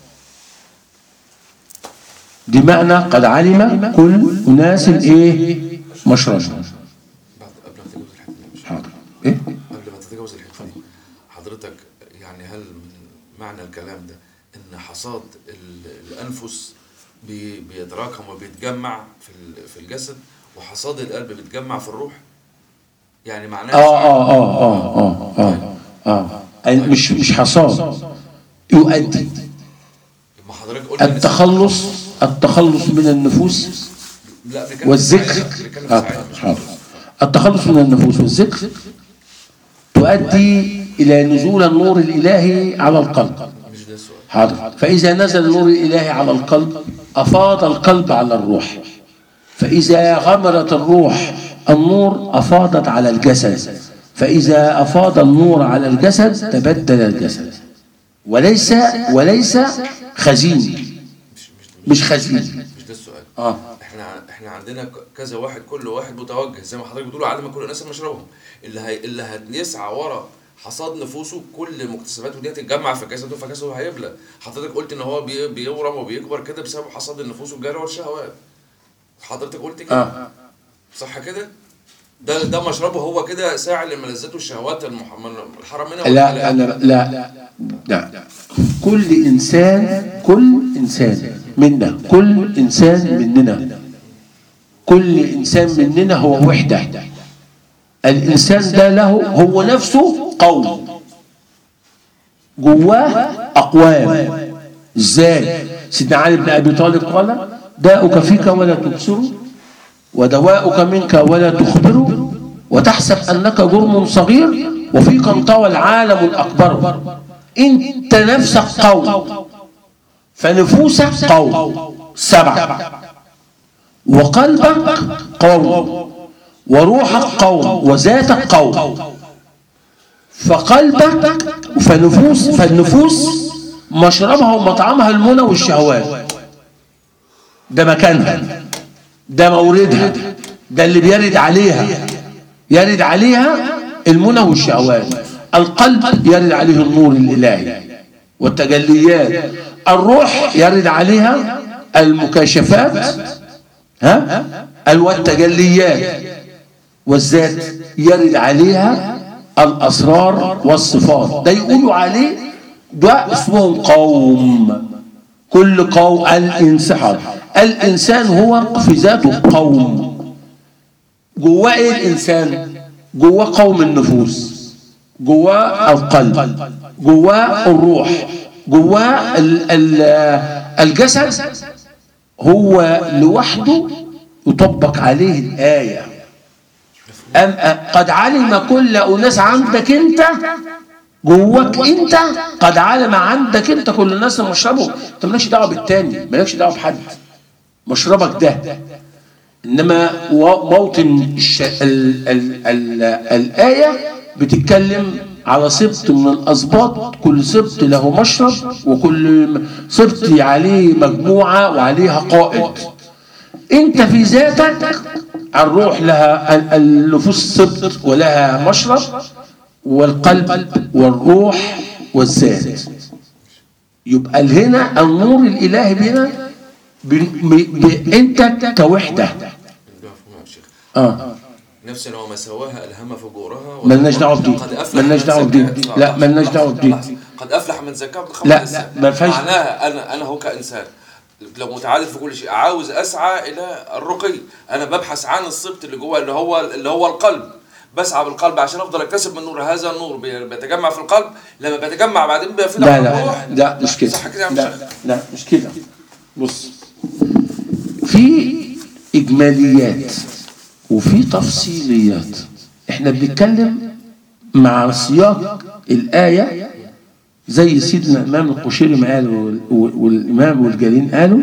دي معنى قد علم كل اناس ايه مشربهم بعد قبل ما تتجوز الحته دي مش حاضر ايه قبل ما تتجوز الحته دي حضرتك يعني هل من معنى الكلام ده ان حصاد ال- الانفس بي- بيتراكم وبيتجمع في ال- في الجسد وحصاد القلب بيتجمع في الروح يعني معناه اه اه اه اه اه اه اه مش مش حصاد يؤدي ما حضرتك قلت إن التخلص التخلص من النفوس لا بنتكلم والذكر في بنتكلم في حاضر ساعات مش حاضر التخلص من النفوس والذكر تؤدي إلى نزول النور الإلهي على القلب مش ده السؤال حاضر فإذا نزل النور الإلهي على القلب أفاض القلب على الروح فإذا غمرت الروح النور أفاضت على الجسد فإذا أفاض النور على الجسد تبدل الجسد وليس وليس خزين مش مش مش خزين مش ده السؤال اه احنا احنا عندنا ك- كذا واحد كل واحد متوجه زي ما حضرتك بتقول علم كل الناس مشربهم اللي هي اللي هيسعى ورا حصاد نفوسه كل مكتسباته دي هتتجمع في جسده فجسده هيبلى حضرتك قلت ان هو بي- بيورم وبيكبر كده بسبب حصاد النفوس والجرى والشهوات حضرتك قلت كده اه صح كده ده ده مشربه هو كده ساعي لملذات الشهوات المح- من الحرمين لا والحلال. أنا لا لا كل إنسان كل إنسان منا كل إنسان مننا كل إنسان مننا هو وحدة الإنسان ده له هو نفسه قوم جواه أقوام إزاي سيدنا علي بن أبي طالب قال داؤك فيك ولا تبصره ودواؤك منك ولا تخبره وتحسب أنك جرم صغير وفيك انطوى العالم الأكبر أنت نفسك قوم فنفوسك قوم سبعة وقلبك قوم وروحك قوم وذاتك قوم فقلبك فنفوس فالنفوس مشربها ومطعمها المنى والشهوات ده مكانها ده موردها ده اللي بيرد عليها يرد عليها المنى والشهوات القلب يرد عليه النور الإلهي والتجليات الروح يرد عليها المكاشفات ها والتجليات والذات يرد عليها الأسرار والصفات ده يقولوا عليه ده اسمهم قوم كل قوم الانسحاب الإنسان هو في ذاته قوم جواه إيه الإنسان جواه قوم النفوس جواه القلب جواه الروح جواه ال- ال- الجسد هو لوحده يطبق عليه الآية أم قد علم كل أناس عندك أنت جواك أنت قد علم عندك أنت كل الناس مشربه أنت مالكش دعوة بالتاني مالكش دعوة بحد مشربك ده إنما و- موطن الش... ال... ال... ال... الآية بتتكلم على سبط من الأسباط كل سبط له مشرب وكل سبط عليه مجموعة وعليها قائد انت في ذاتك الروح لها ال- النفوس سبط ولها مشرب والقلب والروح والذات يبقى هنا النور الالهي هنا ب... ب... ب... انت كوحده ده مفهوم يا شيخ اه نفسنا وما سواها ألهم فجورها ملناش دعوة بدي. قد أفلح ملناش من دعوة بدي. زكاها. لا، ملناش دعوة بدي. لحظة. قد أفلح من زكاها بخمر لا، الإنسان. ما فيهاش- معناها أنا أنا هو كإنسان لو متعادل في كل شيء عاوز أسعى إلى الرقي أنا ببحث عن السبط اللي جوه اللي هو اللي هو القلب بسعى بالقلب عشان افضل اكتسب من نور هذا النور بي- بيتجمع في القلب لما بيتجمع بعدين بيبقى في لا لحظة لا روح. لا مش كده صح كده يا عم لا شيخ؟ لا مش كده بص في إجماليات وفي تفصيليات احنا بنتكلم مع سياق الآية زي سيدنا الإمام القشيري ما قال وال- والإمام والجليل قالوا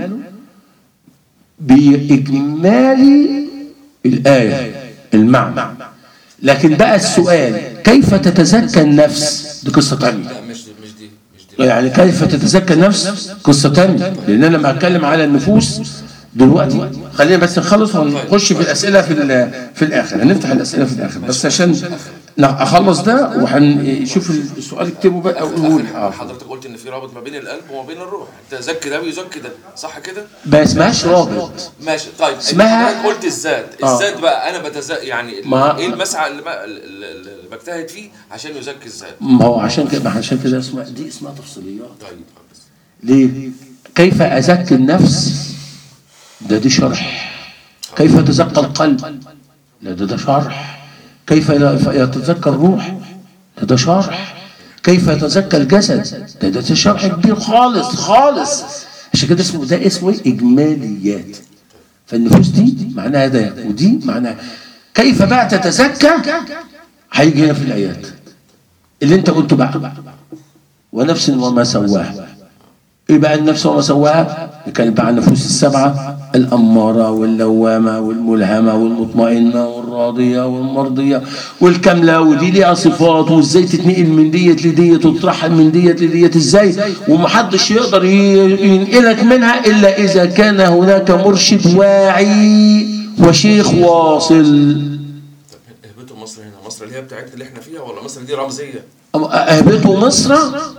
بإجمالي الآية المعنى لكن بقى السؤال كيف تتزكى النفس دي قصة تانية لا مش دي مش دي مش دي يعني كيف تتزكى النفس قصة تانية لأن أنا لما أتكلم على النفوس دلوقتي خلينا بس نخلص ونخش في الأسئلة في ال- في الآخر هنفتح الأسئلة في الآخر بس عشان ن- أخلص ده وهنشوف السؤال اكتبه بقى وقول آخر حضرتك قلت ان في رابط ما بين القلب وما بين الروح انت زكي ده ويزكي ده صح كده ما اسمهاش رابط ماشي طيب اسمها- حضرتك قلت الذات آه. الذات بقى انا بتز يعني ال- ما- ايه المسعى اللي, ما... اللي اللي بجتهد فيه عشان يزكي الذات ما هو عشان كده عشان كده اسمها دي اسمها تفصيليات طيب خلاص ليه؟ كيف أزكي النفس؟ ده دي شرح كيف يتزكى القلب؟ لا ده ده شرح كيف يتزكى الروح؟ ده ده شرح كيف يتزكى الجسد؟ ده ده شرح كبير خالص خالص عشان كده اسمه ده اسمه إيه؟ إجماليات فالنفوس دي معناها ده ودي معناها كيف بقى تتزكى؟ هيجي هنا في الآيات اللي أنت قلته بقى ونفس وما سواها ايه بقى النفس وما سواها كان بقى النفوس السبعة الأمارة واللوامة والملهمة والمطمئنة والراضية والمرضية والكاملة ودي ليها صفات وازاي تتنقل من ديت لديت وتترحل من ديت لديت ازاي ومحدش يقدر ي- ينقلك منها إلا إذا كان هناك مرشد واعي وشيخ واصل طب اهبطوا مصر هنا مصر اللي هي بتاعتنا اللي احنا فيها ولا مصر دي رمزيه أهبطوا مصر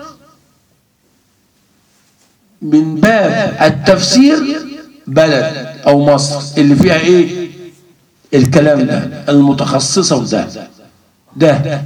من باب التفسير بلد أو مصر اللي فيها إيه الكلام ده المتخصصة في ده ده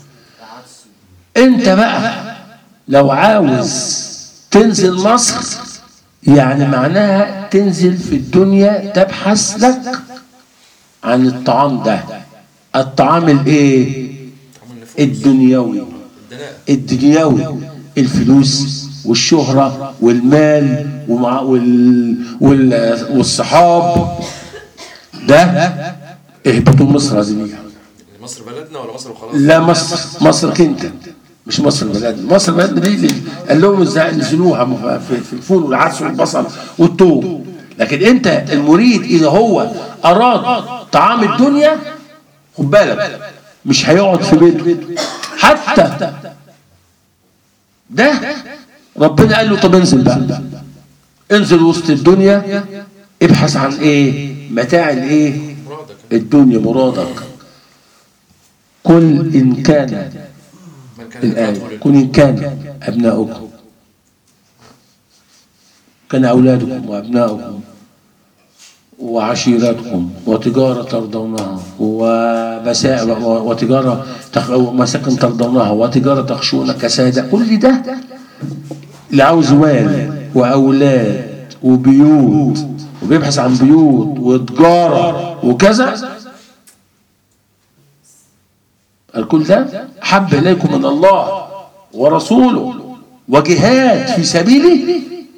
أنت بقى لو عاوز تنزل مصر يعني معناها تنزل في الدنيا تبحث لك عن الطعام ده الطعام الايه طعم النفوس الدنيوي الدناء الدنيوي الفلوس والشهرة والمال ومع وال وال والصحاب ده اهبطوا مصر هذه بيها مصر بلدنا ولا مصر وخلاص لا مصر مصرك انت مش مصر بلدنا مصر بلدنا دي اللي قال لهم ازاي نزلوها مف- في في الفول والعدس والبصل والثوم لكن انت المريد اذا هو اراد طعام الدنيا خد بالك مش هيقعد في بيته حتى ده ربنا قال له طب انزل بقى انزل وسط الدنيا ابحث عن ايه متاع الايه مرادك الدنيا مرادك قل إن كان من كان الآية يدعو قل إن كان أبناؤكم كان أولادكم وأبناؤكم وعشيرتكم وتجارة ترضونها ومساء وتجارة تخ... ومساكن ترضونها وتجارة تخشون كسادة كل ده اللي عاوز مال وأولاد وبيوت وبيبحث عن بيوت وتجارة وكذا الكل ده حب إليكم من الله ورسوله وجهاد في سبيله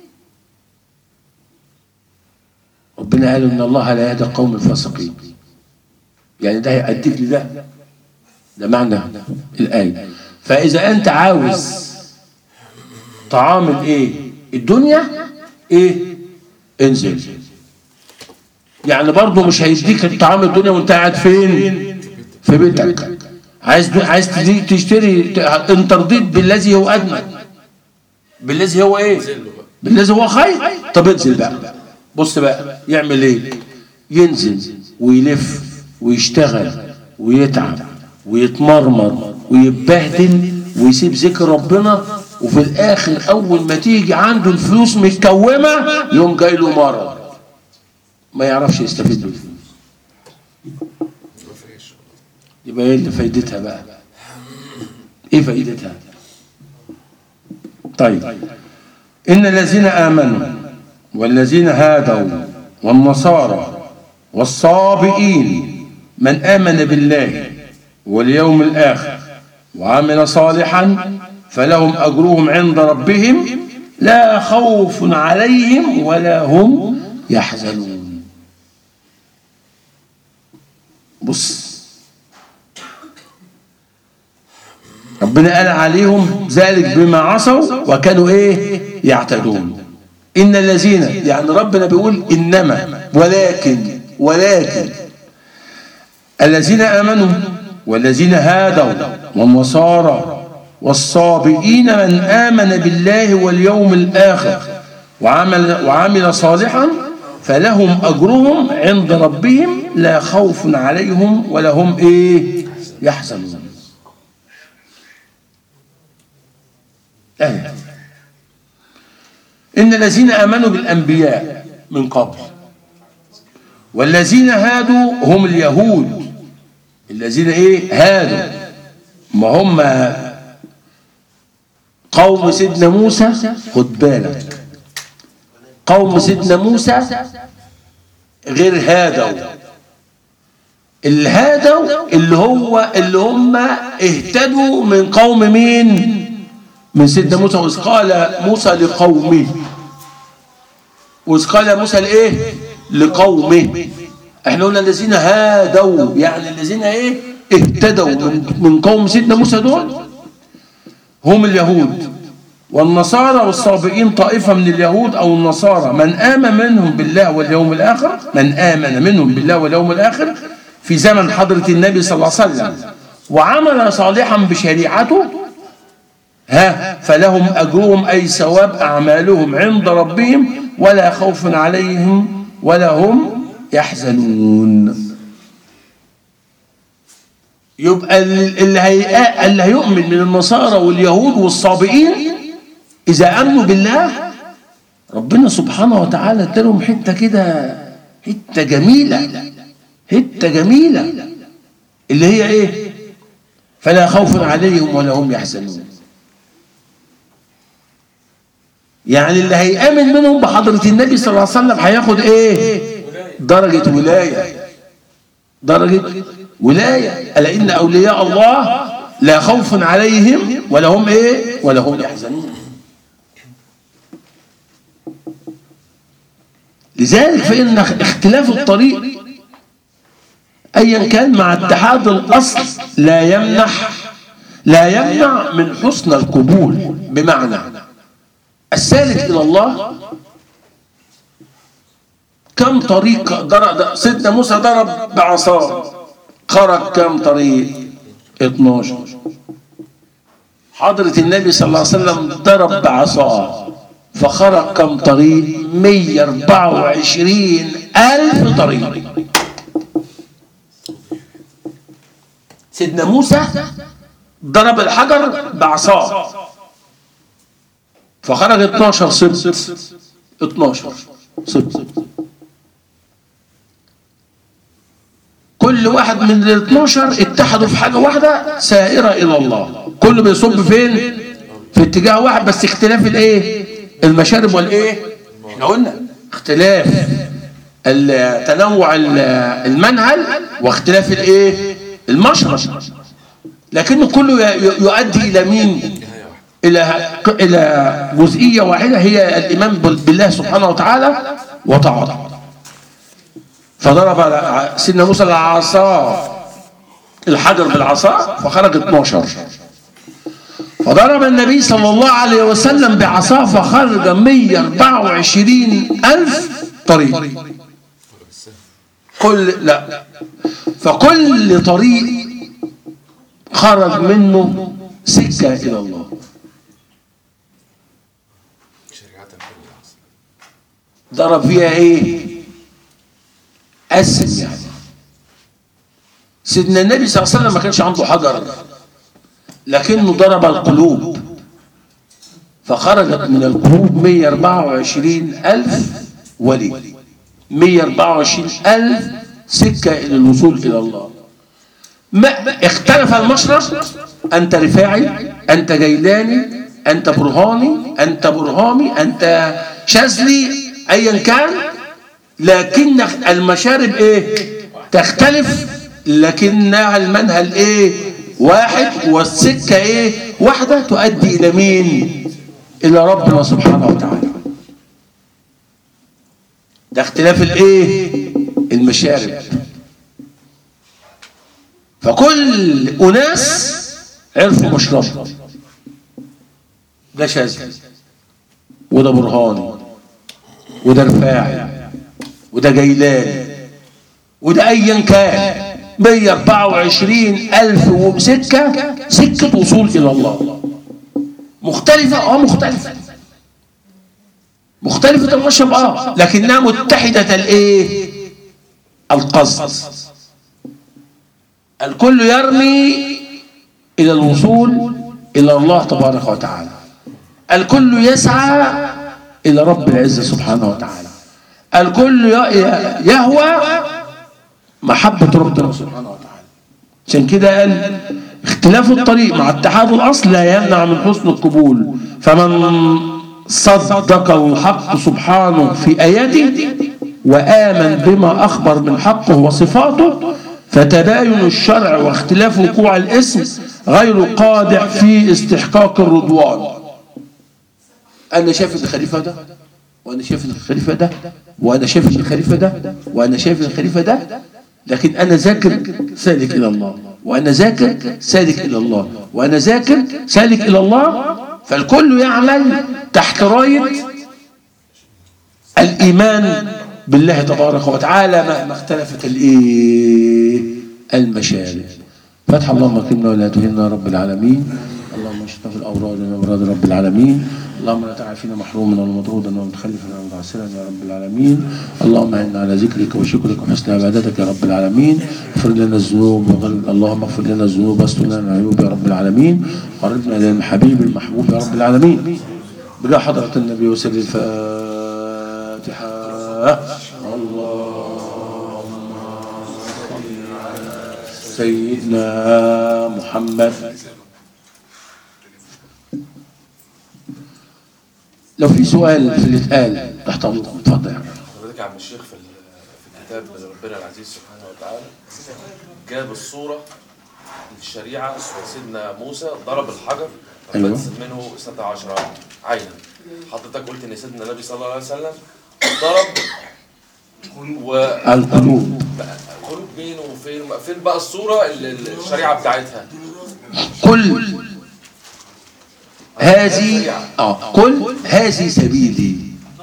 ربنا قال إن الله لا يهدي القوم الفاسقين يعني ده هيأديك لده ده معنى الآية فإذا أنت عاوز طعام الإيه الدنيا إيه انزل يعني برضه مش هيديك طعام الدنيا وانت قاعد فين في بيتك عايز عايز تجي- تشتري انت رضيت بالذي هو ادنى بالذي هو ايه له بقى. بالذي هو خير طب انزل بقى بص بقى يعمل ايه ينزل ويلف ويشتغل ويتعب ويتمرمر ويتبهدل ويسيب ذكر ربنا وفي الاخر اول ما تيجي عنده الفلوس متكومه يوم جاي له مرض ما يعرفش يستفيد بالفلوس ما فيش يبقى ايه اللي فايدتها بقى ايه فايدتها طيب ان الذين امنوا والذين هادوا والنصارى والصابئين من امن بالله واليوم الآخر وعمل صالحا فلهم أجرهم عند ربهم لا خوف عليهم ولا هم يحزنون بص ربنا قال عليهم ذلك بما عصوا وكانوا ايه يعتدون ان الذين يعني ربنا بيقول انما ولكن ولكن الذين امنوا والذين هادوا والنصارى والصابئين من امن بالله واليوم الاخر وعمل وعمل صالحا فلهم اجرهم عند ربهم لا خوف عليهم ولا هم ايه يحزنون آية إن الذين آمنوا بالأنبياء من قبل والذين هادوا هم اليهود الذين إيه هادوا ما هم قوم سيدنا موسى خد بالك قوم سيدنا موسى غير هادوا الهادوا اللي هو اللي هم اهتدوا من قوم مين من سيدنا موسى وإذ قال موسى لقومه وإذ قال موسى لإيه لقومه احنا قلنا الذين هادوا يعني الذين ايه اهتدوا من, من قوم سيدنا موسى دول هم اليهود والنصارى والصابئين طائفة من اليهود أو النصارى من آمن منهم بالله واليوم الآخر من آمن منهم بالله واليوم الآخر في زمن حضرة النبي صلى الله عليه وسلم وعمل صالحا بشريعته ها فلهم أجرهم أي ثواب أعمالهم عند ربهم ولا خوف عليهم ولا هم يحزنون يبقى اللي, هي... اللي هيؤمن من النصارى واليهود والصابئين إذا آمنوا بالله ربنا سبحانه وتعالى ادالهم حتة كده حتة جميلة حتة جميلة اللي هي إيه فلا خوف عليهم ولا هم يحزنون يعني اللي هيأمن منهم بحضرة النبي صلى الله عليه وسلم هياخد ايه درجة ولاية درجة ولاية ألا إن أولياء الله لا خوف عليهم ولا هم ايه ولا هم يحزنون لذلك فإن اختلاف الطريق أيا كان مع اتحاد الأصل لا يمنح لا يمنع من حسن القبول بمعنى السالك إلى الله كم طريق ضرب سيدنا موسى ضرب بعصاه خرج كم طريق 12 حضرة النبي صلى الله عليه وسلم ضرب بعصاه فخرج كم طريق 124 ألف طريق سيدنا موسى ضرب الحجر بعصاه فخرج 12 سبت 12 سبت كل واحد من ال 12 اتحدوا في حاجه واحده سائره الى الله كله بيصب فين في اتجاه واحد بس اختلاف الايه المشارب والايه احنا قلنا اختلاف تنوع المنهل واختلاف الايه المشرب لكنه كله يؤدي الى مين الى الى جزئيه واحده هي الايمان بالله سبحانه وتعالى وطاعته فضرب سيدنا موسى العصا الحجر بالعصا فخرج 12 فضرب النبي صلى الله عليه وسلم بعصاه فخرج 124 ألف طريق كل لا فكل طريق خرج منه سكة إلى الله ضرب فيها ايه قسم يعني سيدنا النبي صلى الله عليه وسلم ما كانش عنده حجر لكنه ضرب القلوب فخرجت من القلوب 124 ألف ولي 124 ألف سكة إلى الوصول إلى الله ما اختلف المشرب أنت رفاعي أنت جيلاني أنت برهاني أنت برهامي أنت شاذلي أيا كان لكن المشارب إيه تختلف لكنها المنهل ايه واحد والسكة ايه واحدة تؤدي الى مين الى ربنا سبحانه وتعالى ده اختلاف الايه المشارب فكل اناس عرفوا مشربهم ده شاذلي وده برهاني وده رفاعي وده جيلاني وده ايا كان 124 ألف وسكة سكة وصول إلى الله مختلفة اه مختلفة مختلفة المشرب اه لكنها متحدة الايه القصد الكل يرمي إلى الوصول إلى الله تبارك وتعالى الكل يسعى إلى رب العزة سبحانه وتعالى الكل ي- يهوى محبة ربنا سبحانه وتعالى عشان كده قال اختلاف الطريق مع اتحاد الأصل لا يمنع من حسن القبول فمن صدق الحق سبحانه في آياته وآمن بما أخبر من حقه وصفاته فتباين الشرع واختلاف وقوع الاسم غير قادع في استحقاق الرضوان أنا شايف الخليفة ده وأنا شايف الخليفة ده وأنا شايف الخليفة ده وأنا شايف الخليفة ده لكن أنا ذاكر سالك إلى الله وأنا ذاكر سالك إلى الله وأنا ذاكر سالك إلى الله فالكل يعمل تحت راية الإيمان بالله تبارك وتعالى مهما اختلفت الإيه المشارب فتح اللهم اكرمنا ولا تهنا يا رب العالمين اللهم اشفنا في الأوراد من أمراض رب العالمين اللهم لا تجعل فينا محروما ولا مطرودا ولا متخلفا ولا متعسرا يا رب العالمين اللهم اعنا على ذكرك وشكرك وحسن عبادتك يا رب العالمين اغفر لنا الذنوب وغل- اللهم اغفر لنا الذنوب واستر لنا العيوب يا رب العالمين قربنا الى الحبيب المحبوب يا رب العالمين بلا حضرة النبي وسر الفاتحة اللهم صل على سيدنا محمد لو في سؤال في اللي اتقال تحت امركم اتفضل يا عم. حضرتك يا عم الشيخ في ال- في الكتاب ربنا العزيز سبحانه وتعالى جاب الصورة الشريعة سيدنا موسى ضرب الحجر أيوة. فبت منه اثنتا عشر عينا حضرتك قلت ان سيدنا النبي صلى الله عليه وسلم ضرب و القلوب قلوب مين وفين فين بقى الصورة اللي اللي الشريعة بتاعتها كل هذه اه كل هذه سبيلي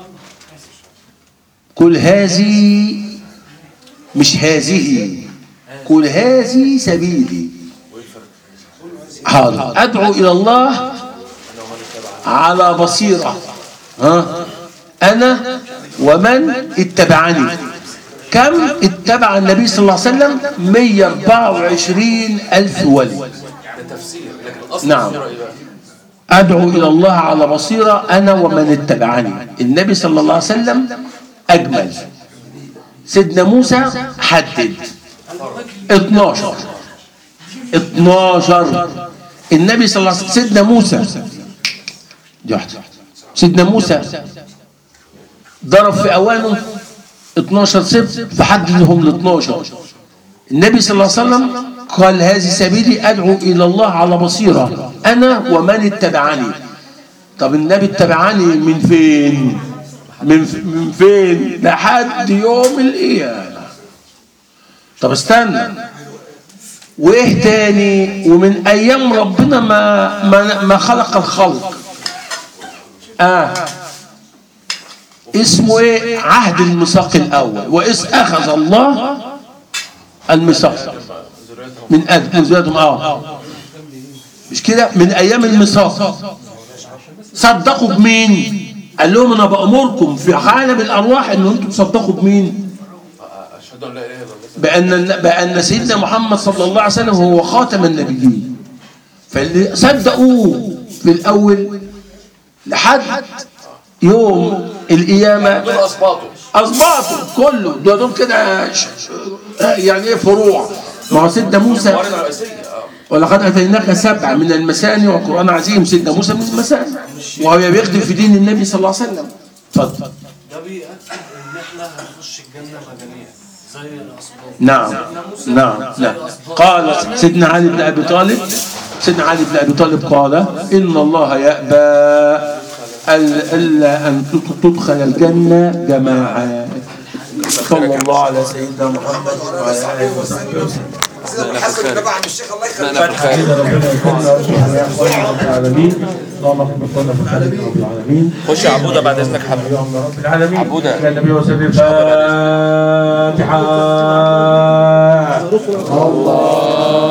كل هذه مش هذه كل هذه سبيلي وايه الفرق؟ حاضر ادعو الى الله على بصيره ها انا ومن اتبعني كم اتبع النبي صلى الله عليه وسلم 124 الف ولي ده تفسير لكن الاصل نعم. الصورة ايه بقى؟ أدعو إلى الله على بصيرة أنا ومن اتبعني النبي صلى الله عليه وسلم أجمل سيدنا موسى حدد 12 12 النبي صلى الله عليه وسلم سيدنا موسى دي واحدة سيدنا موسى ضرب في أوانه 12 سبت فحددهم ل 12 النبي صلى الله عليه وسلم قال هذه سبيلي أدعو إلى الله على بصيرة أنا ومن اتبعني طب النبي اتبعني من فين من, من فين لحد يوم القيامة طب استنى وايه تاني ومن ايام ربنا ما ما, ما خلق الخلق اه اسمه ايه عهد الميثاق الاول واذ اخذ الله الميثاق من ادم ذريتهم اه مش كده من ايام الميثاق صدقوا بمين قال لهم انا بامركم في عالم الارواح ان انتم تصدقوا بمين اشهد ان لا اله الا الله بأن بأن سيدنا محمد صلى الله عليه وسلم هو خاتم النبيين فاللي صدقوه في الأول لحد يوم القيامة دول اسباطه أصبعته كله دول دول كده ش- يعني إيه فروع ما هو سيدنا موسى القوانين الرئيسيه اه ولقد أتيناك سبع من المثاني وقرآن عظيم سيدنا موسى من المثاني وهو بيخدم في دين النبي صلى الله عليه وسلم اتفضل ده بيأكد ان احنا هنخش الجنة مجانية نعم نعم نعم قال سيدنا علي بن ابي طالب سيدنا علي بن ابي طالب قال ان الله يأبى ال- الا ان تدخل الجنه جماعات صلى الله على سيدنا محمد وعلى اله وصحبه وسلم سيدنا حسن تبع عن الشيخ الله يخليك فتحة كده ربنا يكرمنا ويرحمنا يا رب العالمين اللهم اغفر لنا في الخالق رب العالمين خش يا عبودة بعد اذنك حبيبي اللهم رب العالمين عبودة. يا النبي وسلم الفاتحة الله